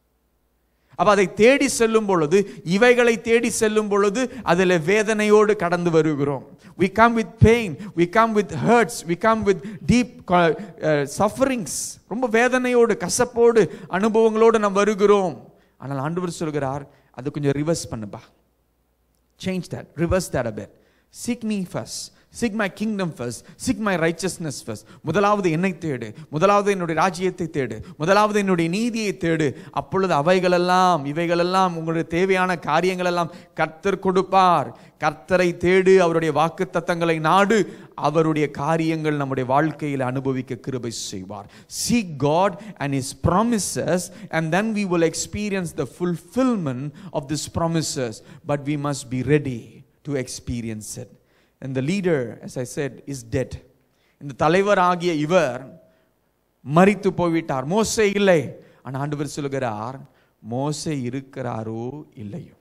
அப்ப அதை தேடி செல்லும் பொழுது இவைகளை தேடி செல்லும் பொழுது அதில் வேதனையோடு கடந்து வருகிறோம் we come with pain we come with hurts we come with deep uh, sufferings ரொம்ப வேதனையோடு கசப்போடு அனுபவங்களோடு நாம் வருகிறோம் ஆனால் ஆண்டவர் சொல்கிறார் அது கொஞ்சம் ரிவர்ஸ் பண்ணுப்பா Change that, reverse that a bit. Seek me first. Seek my kingdom first. Seek my righteousness first. முதலாவது என்னை தேடு முதலாவது என்னுடைய ராஜ்யத்தை தேடு முதலாவது என்னுடைய நீதியை தேடு அப்பொழுது அவைகளெல்லாம் இவைகளெல்லாம் உங்களுடைய தேவையான காரியங்கள் எல்லாம் கர்த்தர் கொடுப்பார் கர்த்தரை தேடு அவருடைய வாக்கு தத்தங்களை நாடு அவருடைய காரியங்கள் நம்முடைய வாழ்க்கையில் அனுபவிக்க கிருபை செய்வார் seek God and his promises and then we will experience the fulfillment of these promises but we must be ready to experience it and the leader as i said is dead இந்த தலைவர் ஆகிய இவர் மரித்து போய்விட்டார் மோசே இல்லை ஆனால் ஆண்டவர் சொல்கிறார் மோசே இருக்கிறாரோ இல்லையோ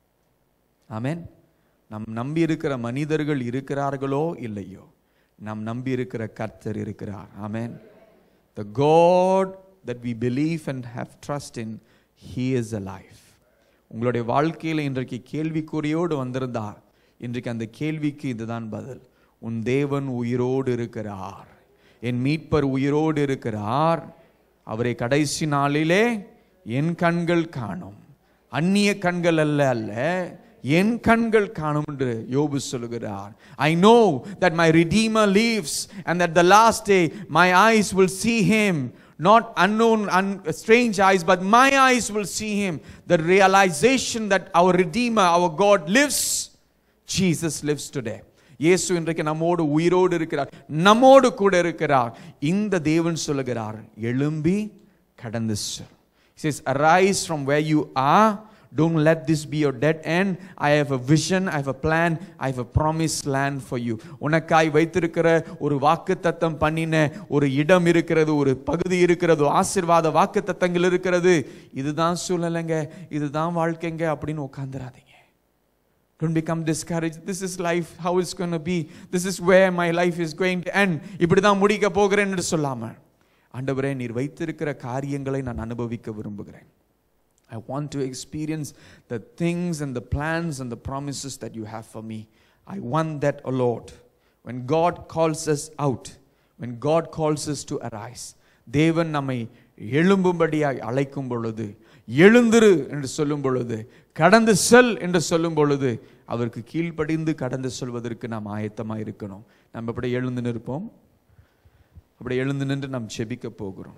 ஆமென் நம் நம்பி இருக்கிற மனிதர்கள் இருக்கிறார்களோ இல்லையோ நாம் நம்பி இருக்கிற கர்த்தர் இருக்கிறார் ஆமென் the god that we believe and have trust in he is alive உங்களுடைய வாழ்க்கையில் இன்றைக்கு கேள்விக்குறியோடு வந்திருந்தார் இன்றைக்கு அந்த கேள்விக்கு இதுதான் பதில் உன் தேவன் உயிரோடு இருக்கிறார் என் மீட்பர் உயிரோடு இருக்கிறார் அவரை கடைசி நாளிலே என் கண்கள் காணும் அந்நிய கண்கள் அல்ல அல்ல என் கண்கள் காணும் என்று யோபு சொல்லுகிறார் I know that my redeemer lives and that the last day my eyes will see him not unknown un, strange eyes but my eyes will see him the realization that our redeemer our god lives jesus lives today இயேசு இன்றைக்கு நம்மோடு உயிரோடு இருக்கிறார் நம்மோடு கூட இருக்கிறார் இந்த தேவன் சொல்லுகிறார் எழும்பி கடந்து செல் He says, Arise from where you are. Don't let this be your dead end. I have a vision, I have a plan, I have a promised land for you. உனக்காய் வைத்திருக்கிற ஒரு வாக்கு தத்தம் பண்ணின ஒரு இடம் இருக்கிறது ஒரு பகுதி இருக்கிறது ஆசிர்வாத வாக்கு தத்தங்கள் இருக்கிறது இதுதான் சூழ்நிலைங்க இதுதான் வாழ்க்கைங்க அப்படின்னு உட்காந்துராதீங்க Don't become discouraged. This is life, how it's going to be. This is where my life is going to end. இப்படி தான் முடிக்க போகிறேன் என்று சொல்லாமல் ஆண்டவரே நீர் வைத்திருக்கிற காரியங்களை நான் அனுபவிக்க விரும்புகிறேன் I want to experience the things and the plans and the promises that you have for me. I want that, O Lord. when God calls us out, when God calls us to arise, தேவன் நம்மை எழும்பும்படியாய் அழைக்கும் பொழுது எழுந்திரு என்று சொல்லும் பொழுது கடந்து செல் என்று சொல்லும் பொழுது அவருக்கு கீழ்ப்படிந்து கடந்து சொல்வதற்கு நாம் ஆயத்தமாக இருக்கணும் நம்ம அப்படி எழுந்து நிற்போம் அப்படி எழுந்து நின்று நாம் செபிக்க போகிறோம்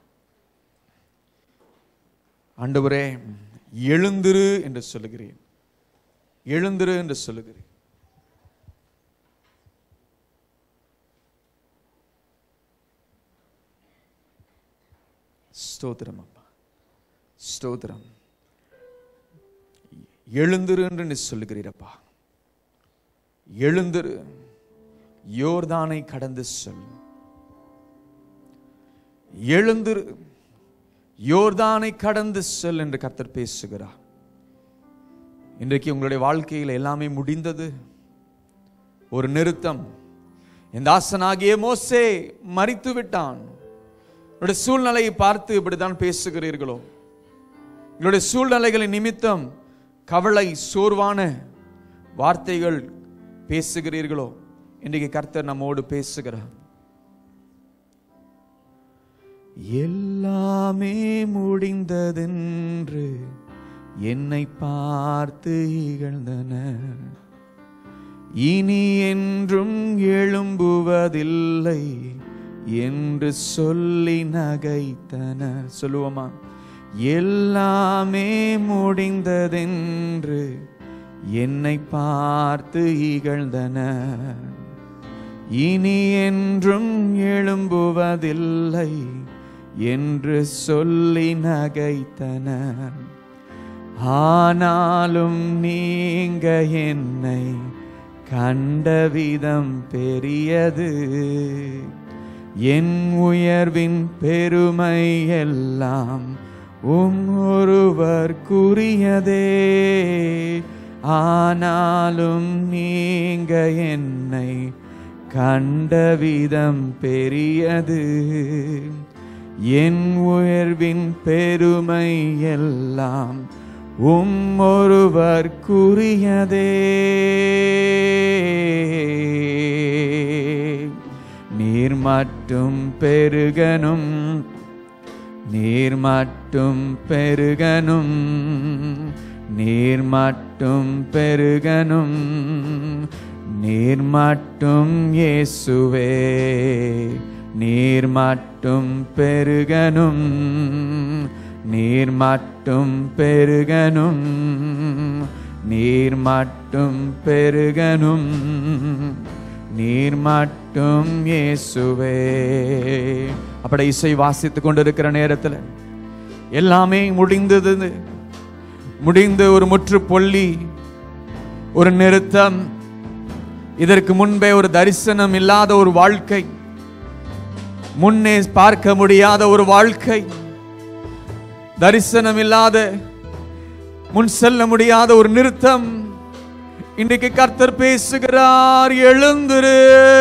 ஆண்டவரே எழுந்திரு என்று சொல்லுகிறேன் எழுந்திரு என்று சொல்லுகிறேன் ஸ்தோத்திரம் அப்பா ஸ்தோத்திரம் எழுந்திரு என்று நீ சொல்லுகிறீரப்பா எழுந்திரு யோர்தானை கடந்து சொல் எழுந்திரு யோர்தானை கடந்து செல் என்று கர்த்தர் பேசுகிறார் இன்றைக்கு உங்களுடைய வாழ்க்கையில் எல்லாமே முடிந்தது ஒரு நிறுத்தம் இந்த ஆசனாகிய மோசே மறித்து விட்டான் உங்களுடைய சூழ்நிலையை பார்த்து இப்படித்தான் பேசுகிறீர்களோ உங்களுடைய சூழ்நிலைகளின் நிமித்தம் கவலை சோர்வான வார்த்தைகள் பேசுகிறீர்களோ இன்றைக்கு கர்த்தர் நம்மோடு பேசுகிறார் எல்லாமே முடிந்ததென்று என்னை பார்த்து இகழ்ந்தனர் இனி என்றும் எழும்புவதில்லை என்று சொல்லி நகைத்தனர் சொல்லுவோமா எல்லாமே முடிந்ததென்று என்னை பார்த்து இகழ்ந்தனர் இனி என்றும் எழும்புவதில்லை என்று சொல்லி நகைத்தனர் ஆனாலும் நீங்க என்னை கண்டவிதம் பெரியது என் உயர்வின் பெருமை எல்லாம் உம் ஒருவர் குறியதே ஆனாலும் நீங்க என்னை கண்டவிதம் பெரியது என் உயர்வின் பெருமை எல்லாம் உம் ஒருவர் குறியதே நீர் மட்டும் பெருகனும் நீர் மட்டும் பெருகனும் நீர் மட்டும் பெருகனும் நீர் மட்டும் இயேசுவே நீர் மட்டும் பெருகனும் நீர் மட்டும் பெருகனும் நீர் மட்டும் பெருகனும் நீர் மட்டும் இயேசுவே அப்படி இசை வாசித்துக் கொண்டிருக்கிற நேரத்தில் எல்லாமே முடிந்தது முடிந்து ஒரு முற்றுப்புள்ளி ஒரு நிறுத்தம் இதற்கு முன்பே ஒரு தரிசனம் இல்லாத ஒரு வாழ்க்கை முன்னே பார்க்க முடியாத ஒரு வாழ்க்கை தரிசனம் இல்லாத முன் செல்ல முடியாத ஒரு நிறுத்தம் இன்றைக்கு கர்த்தர் பேசுகிறார் எழுந்திரு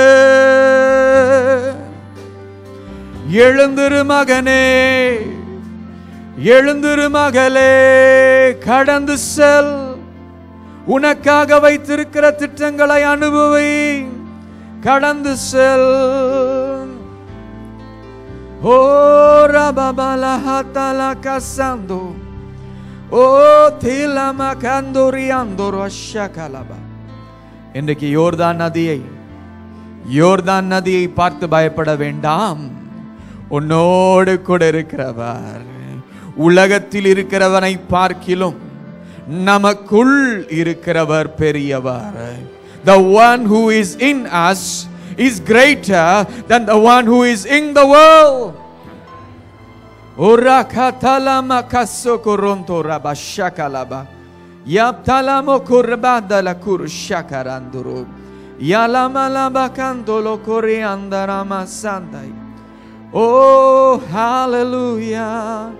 எழுந்திரு மகனே எழுந்திரு மகளே கடந்து செல் உனக்காக வைத்திருக்கிற திட்டங்களை அனுபவி கடந்து செல் ஓ ரபபலஹதல கசந்தோ ஓ திலம கந்தோரியாந்தோர் அஷகலபா இன்றைக்கு யோர்தான் நதியை யோர்தான் நதியை பார்த்து பயப்பட வேண்டாம் உன்னோடு கூட இருக்கிறவர் உலகத்தில் இருக்கிறவனை பார்க்கிலும் நமக்குள் இருக்கிறவர் பெரியவர் the one who is in us is greater than the one who is in the world Urakatala kasokoronto rabashakalaba. Yaptalamo kurbada la kurushakaranduru. Yalamalaba kandolo koriandarama sandai. Oh, hallelujah.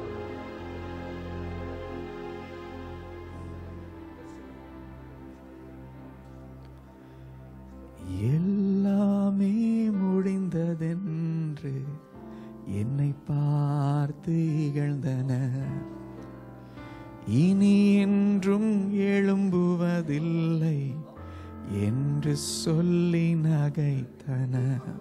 எல்லாமே முடிந்ததென்று என்னை பார்த்து இகழ்ந்தன இனி என்றும் எழும்புவதில்லை என்று சொல்லி நகைத்தன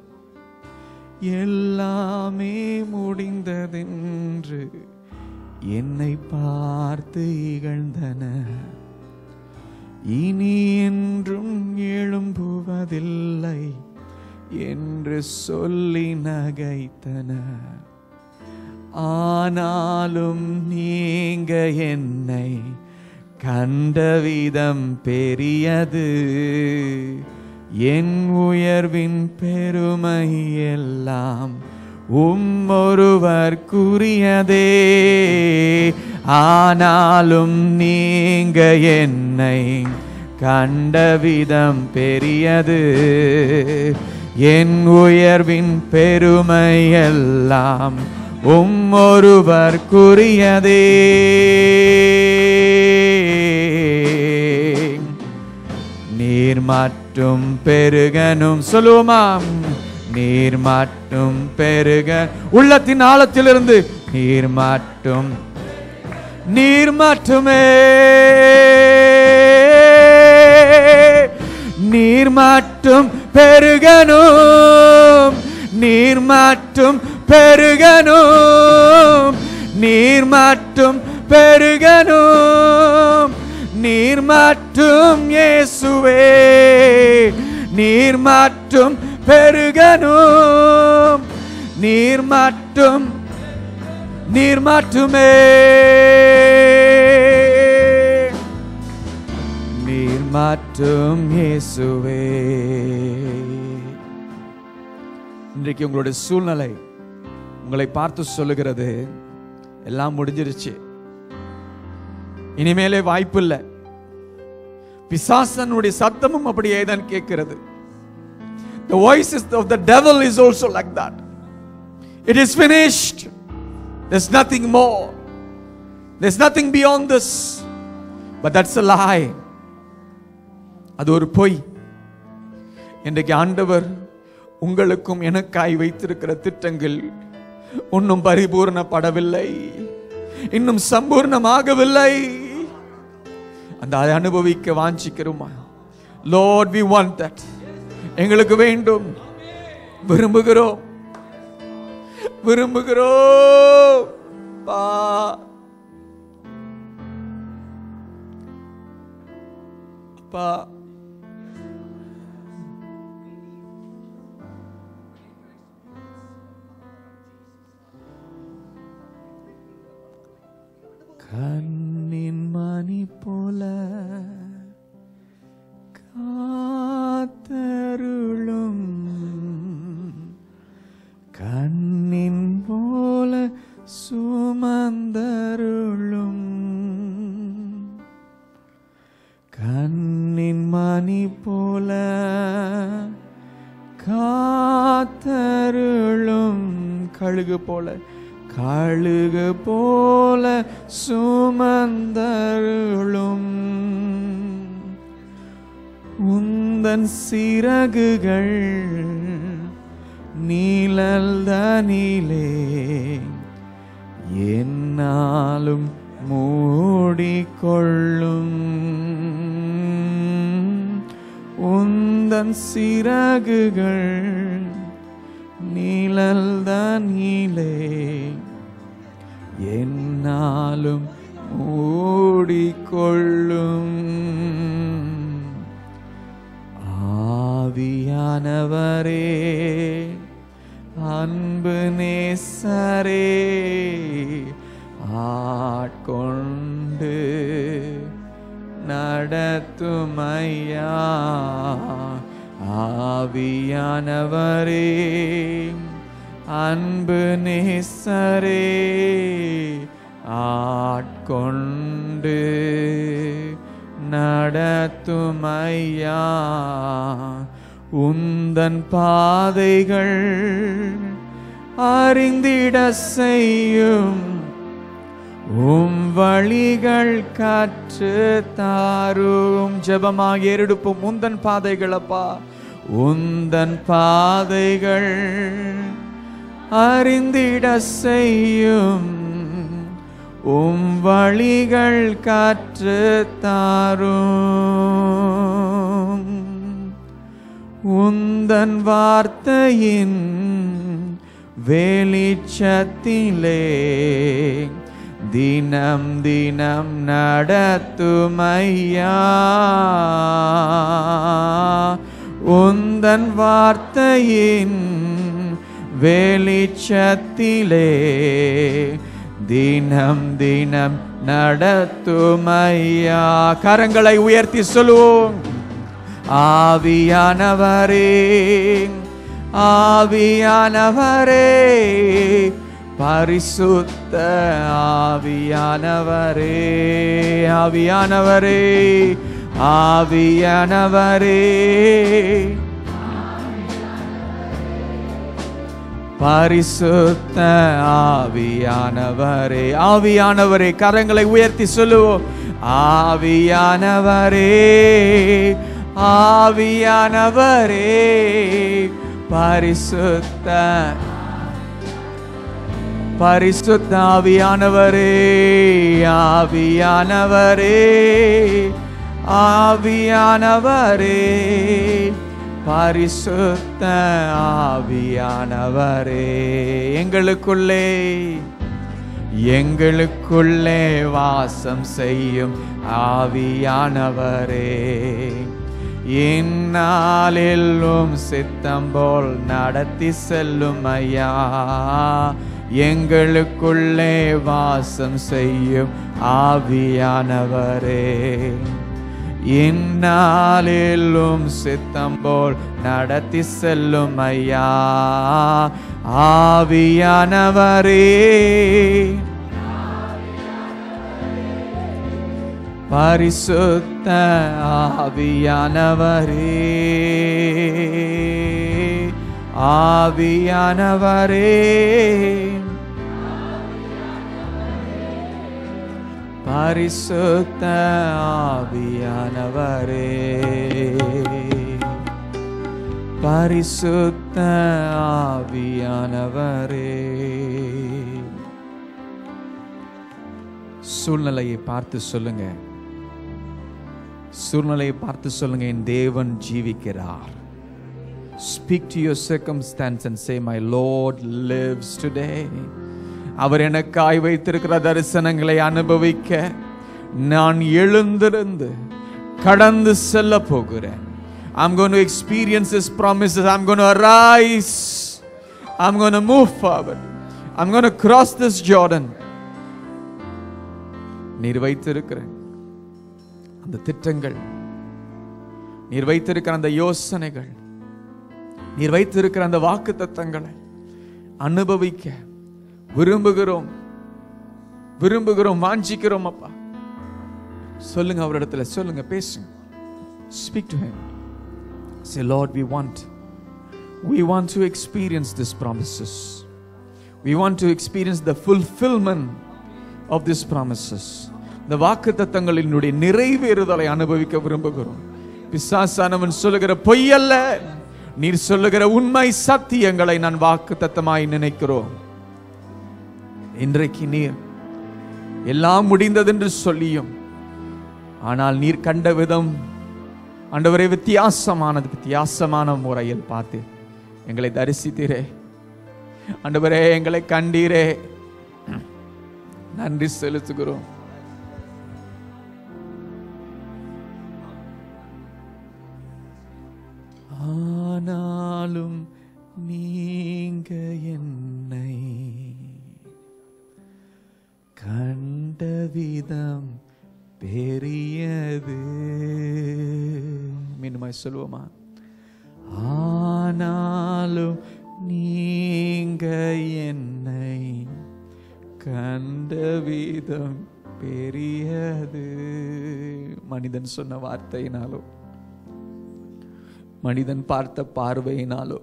எல்லாமே முடிந்ததென்று என்னை பார்த்து இகழ்ந்தன இனி என்றும் எழும்புவதில்லை என்று சொல்லி நகைத்தன ஆனாலும் நீங்க என்னை கண்டவிதம் பெரியது என் உயர்வின் பெருமை எல்லாம் உம்மொருவர்க்குரியதே ஆனாலும் நீங்க என்னை கண்டவிதம் பெரியது என் உயர்வின் பெருமை எல்லாம் உம்மொருவர்க்குரியதே நீர் மட்டும் பெருகனும் சொல்லுவோமாம் நீர் மட்டும் பெருக உள்ளத்தின் ஆழத்திலிருந்து நீர் மட்டும் நீர் மட்டுமே நீர் மட்டும் பெருகனும் நீர் மட்டும் பெருகனும் நீர் மட்டும் பெருகனும் நீர் மட்டும் இயேசுவே நீர் மட்டும் பெருகனும் நீர் மட்டும் நீர் மட்டுமே நீர் மட்டும் இயேசுவே இன்றைக்கு உங்களுடைய சூழ்நிலை உங்களை பார்த்து சொல்லுகிறது எல்லாம் முடிஞ்சிருச்சு இனிமேலே வாய்ப்பு இல்லை பிசாசனுடைய சத்தமும் அப்படியே தான் கேட்கிறது The voices of the devil is also like that. It is finished. There's nothing more. There's nothing beyond this. But that's a lie. அது ஒரு பொய் இன்றைக்கு ஆண்டவர் உங்களுக்கும் எனக்காய் வைத்திருக்கிற திட்டங்கள் இன்னும் பரிபூர்ணப்படவில்லை இன்னும் சம்பூர்ணமாகவில்லை அந்த அதை அனுபவிக்க வாஞ்சிக்கிறோமா லார்ட் வி வாண்ட் தட் எங்களுக்கு வேண்டும் விரும்புகிறோம் விரும்புகிறோம் பா பா கண்ணின் மணி போல காத்தருளும் கண்ணின் போல சுமந்தருளும் கண்ணின் மணி போல காத்தருளும் கழுகு போல கழுகு போல சுமந்தருளும் உந்தன் சிறகுகள் நீழல்தனிலே என்னாலும் மூடிக்கொள்ளும் உந்தன் சிறகுகள் நீழல்தனிலே என்னாலும் மூடிக்கொள்ளும் ஆவியானவரே அன்பு நேசரே ஆட்கொண்டு நடத்துமையா ஆவியானவரே அன்பு நேசரே ஆட்கொண்டு நடத்துமையா உந்தன் பாதைகள் அறிந்திட செய்யும் உம் வழிகள் கற்று தாரும் ஜெபமாக ஏறெடுப்போம் உந்தன் பாதைகளப்பா உந்தன் பாதைகள் அறிந்திட செய்யும் உம் வழிகள் கற்று தாரும் உந்தன் வார்த்தையின் வெளிச்சத்திலே தினம் தினம் நடத்துமையா உந்தன் வார்த்தையின் வெளிச்சத்திலே தினம் தினம் நடத்துமையா கரங்களை உயர்த்தி சொல்லுவோம் ஆவியானவரே ஆவியானவரே பரிசுத்த ஆவியானவரே ஆவியானவரே ஆவியானவரே பரிசுத்த ஆவியானவரே ஆவியானவரே கரங்களை உயர்த்தி சொல்லுவோம் ஆவியானவரே ஆவியானவரே பரிசுத்த பரிசுத்த ஆவியானவரே ஆவியானவரே ஆவியானவரே பரிசுத்த ஆவியானவரே எங்களுக்குள்ளே எங்களுக்குள்ளே வாசம் செய்யும் ஆவியானவரே இந்நாளெல்லும் சித்தம் போல் நடத்தி செல்லும் ஐயா எங்களுக்குள்ளே வாசம் செய்யும் ஆவியானவரே இந்நாளிலும் சித்தம் போல் நடத்தி செல்லும் ஐயா ஆவியானவரே பரிசுத்த ஆவியானவரே ஆவியானவரே பரிசுத்த ஆவியானவரே பரிசுத்த ஆவியானவரே சூழ்நிலையை பார்த்து சொல்லுங்க சூழ்நிலையை பார்த்து சொல்லுங்க என் தேவன் ஜீவிக்கிறார் speak to your circumstance and say my lord lives today அவர் எனக்காய் வைத்திருக்கிற தரிசனங்களை அனுபவிக்க நான் எழுந்திருந்து கடந்து செல்ல போகிறேன் I'm going to experience his promises. I'm going to arise. I'm going to move forward. I'm going to cross this Jordan. நீர் வைத்திருக்கிற அந்த திட்டங்கள் நீர் வைத்திருக்கிற அந்த யோசனைகள் நீர் வைத்திருக்கிற அந்த வாக்கு தத்தங்களை அனுபவிக்க விரும்புகிறோம் விரும்புகிறோம் வாஞ்சிக்கிறோம் அப்பா சொல்லுங்க அவரிடத்துல சொல்லுங்க பேசுங்க speak to him Say, Lord, we want, we want to experience these promises. We want to experience the fulfillment of these promises. இந்த வாக்கு தத்தங்களினுடைய நிறைவேறுதலை அனுபவிக்க விரும்புகிறோம் பிசாசானவன் சொல்லுகிற பொய்யல்ல நீர் சொல்லுகிற உண்மை சத்தியங்களை நான் வாக்கு தத்தமாய் நினைக்கிறோம் இன்றைக்கு நீர் எல்லாம் முடிந்ததென்று சொல்லியும் ஆனால் நீர் கண்ட விதம் ஆண்டவரே வித்தியாசமானது வித்தியாசமான முறையில் பார்த்து எங்களை தரிசித்தீரே ஆண்டவரே எங்களை கண்டீரே நன்றி செலுத்துகிறோம் ஆனாலும் நீங்க என்னை கண்ட விதம் பெரியது மீண்டுமாய் சொல்லுவோமா ஆனாலும் நீங்க என்னை கண்ட விதம் பெரியது மனிதன் சொன்ன வார்த்தையினாலோ மனிதன் பார்த்த பார்வையினாலோ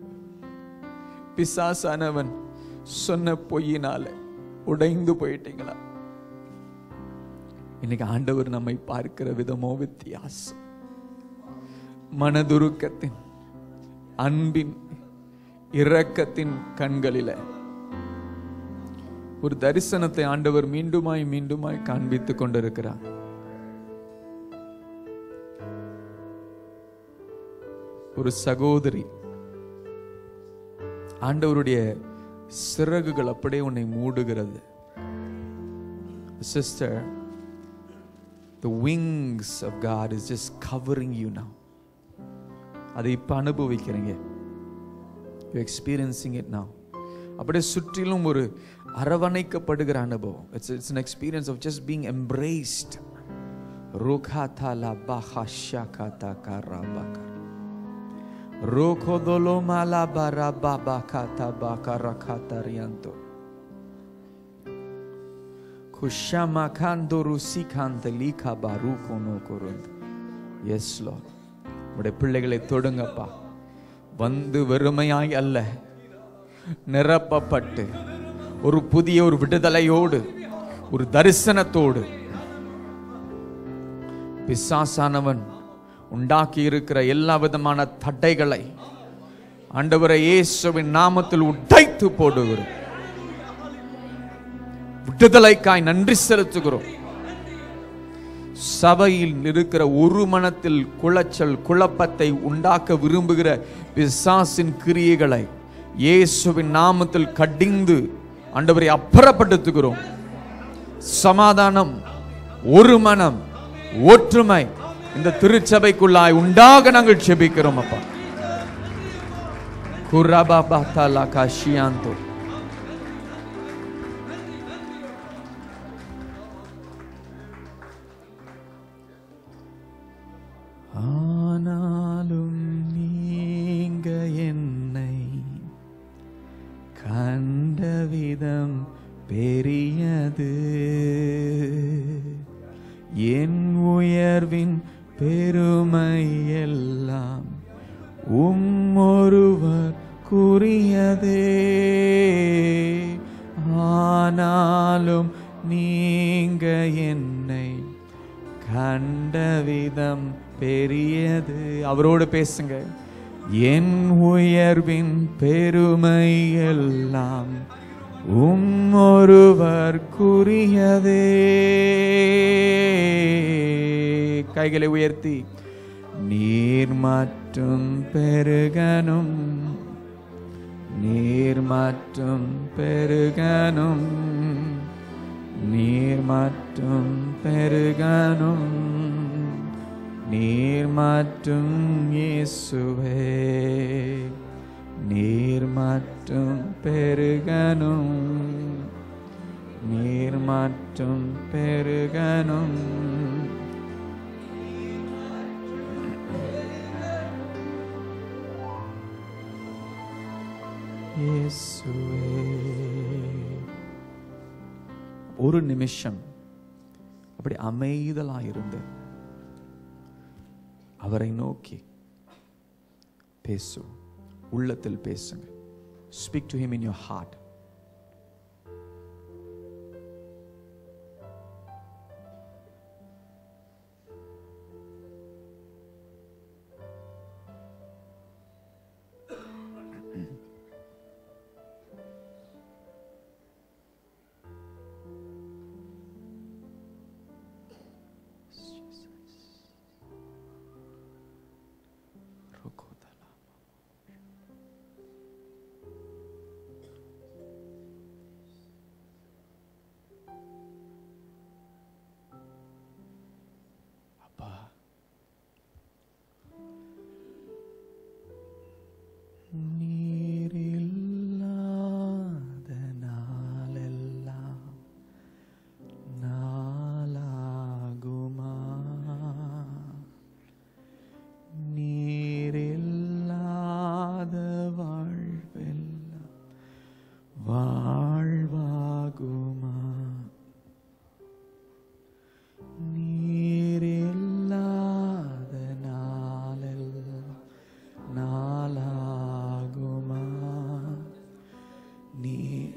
பிசாசானவன் சொன்ன பொய்யினால உடைந்து போயிட்டீங்களா இன்னைக்கு ஆண்டவர் நம்மை பார்க்கிற விதமோ வித்தியாசம் மனதுருக்கத்தின் அன்பின் இரக்கத்தின் கண்களில ஒரு தரிசனத்தை ஆண்டவர் மீண்டுமாய் மீண்டுமாய் காண்பித்துக் கொண்டிருக்கிறார் ஒரு சகோதரி ஆண்டவருடைய சிறகுகள் அப்படியே உன்னை மூடுகிறது sister the wings of God is just covering you now அதை இப்ப அனுபவிக்கிறீங்க யூ எக்ஸ்பீரியன்சிங் இட் now அப்படியே சுற்றிலும் ஒரு அரவணைக்கப்படுகிற அனுபவம் it's it's an experience of just being embraced ரோகாதா பாஹாஷாகாதா காராபாகா ரோகோதோலோ மாலா பாரா பாபா காதா பாகாரா காதாரியாந்தோ குஷாமா காந்தோரு சீகாந்த லீகா பாரு கோனோ குருந்த் எஸ் லோ உடைய பிள்ளைகளை தொடுங்கப்பா வந்து வெறுமையாய் அல்ல நிரப்பப்பட்டு ஒரு புதிய ஒரு விடுதலையோடு ஒரு தரிசனத்தோடு பிசாசானவன் உண்டாக்கி இருக்கிற எல்லா விதமான தடைகளை ஆண்டவரை இயேசுவின் நாமத்தில் உடைத்து போடுகிறோம் விடுதலைக்காய் நன்றி செலுத்துகிறோம் சபையில் இருக்கிற ஒரு மனத்தில் குளச்சல் குழப்பத்தை உண்டாக்க விரும்புகிற பிசாசின் கிரியைகளை இயேசுவின் நாமத்தில் கடிந்து ஆண்டவரை அப்புறப்படுத்துகிறோம் சமாதானம் ஒரு மனம் ஒற்றுமை இந்த திருச்சபைக்குள்ளாய் உண்டாக நாங்கள் செபிக்கிறோம் அப்பா குரபாபா தாலா காஷியாந்தோ ஆனாலும் நீங்க என்னை கண்டவிதம் பெரியது என் உயர்வின் பெருமை எல்லாம் உம் ஒருவர் கூறியதே ஆனாலும் நீங்க என்னை கண்டவிதம் பெரியது அவரோடு பேசுங்க என் உயர்வின் பெருமை எல்லாம் உம் ஒருவர் கூறியதே கைகளை உயர்த்தி நீர் மற்றும் பெருகனும் நீர் மற்றும் பெருகனும் நீர் மற்றும் பெருகனும் நீர் மற்றும் இயேசுவே நீர் மற்றும் பெருகனும் நீர் மற்றும் பெருகனும் இயேசுவே ஒரு நிமிஷம் அப்படி அமைதலாயிருந்து அவரை நோக்கி பேசு உள்ளத்தில் பேசுங்க speak to him in your heart அப்பா நீர் இல்லாத நாளெல்லாம் நாளாகுமா நீர் இல்லாத வாழ்வெல்லாம் வாழ்வாகுமா நீர் இல்லாத நாளெல்லாம் நாளாகுமா நீர்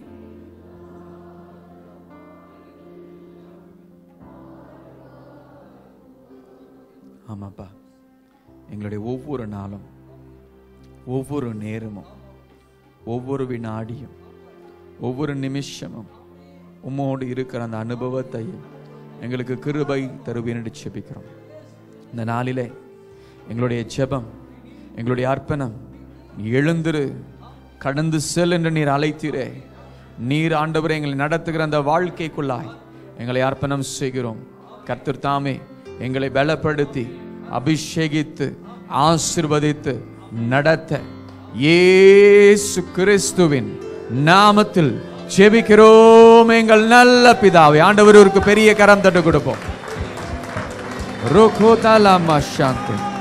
ஆமாப்பா எங்களுடைய ஒவ்வொரு நாளும் ஒவ்வொரு நேரமும் ஒவ்வொரு வினாடியும் ஒவ்வொரு நிமிஷமும் உம்மோடு இருக்கிற அந்த அனுபவத்தையும் எங்களுக்கு கிருபை தருவீன்னு செபிக்கிறோம் இந்த நாளிலே எங்களுடைய ஜெபம் எங்களுடைய அர்ப்பணம் நீ எழுந்திரு கடந்து செல் என்று நீர் அழைத்தீரே நீர் ஆண்டவர் எங்களை நடத்துகிற அந்த வாழ்க்கைக்குள்ளாய் எங்களை அர்ப்பணம் செய்கிறோம் கர்த்தர் தாமே எங்களை பலப்படுத்தி அபிஷேகித்து ஆசிர்வதித்து நடத்த இயேசு கிறிஸ்துவின் நாமத்தில் ஜெபிக்கிறோம் எங்கள் நல்ல பிதாவே ஆண்டவர் ஒரு பெரிய கரம் தட்டு கொடுப்போம் ரோகோதாலாமா சாந்தி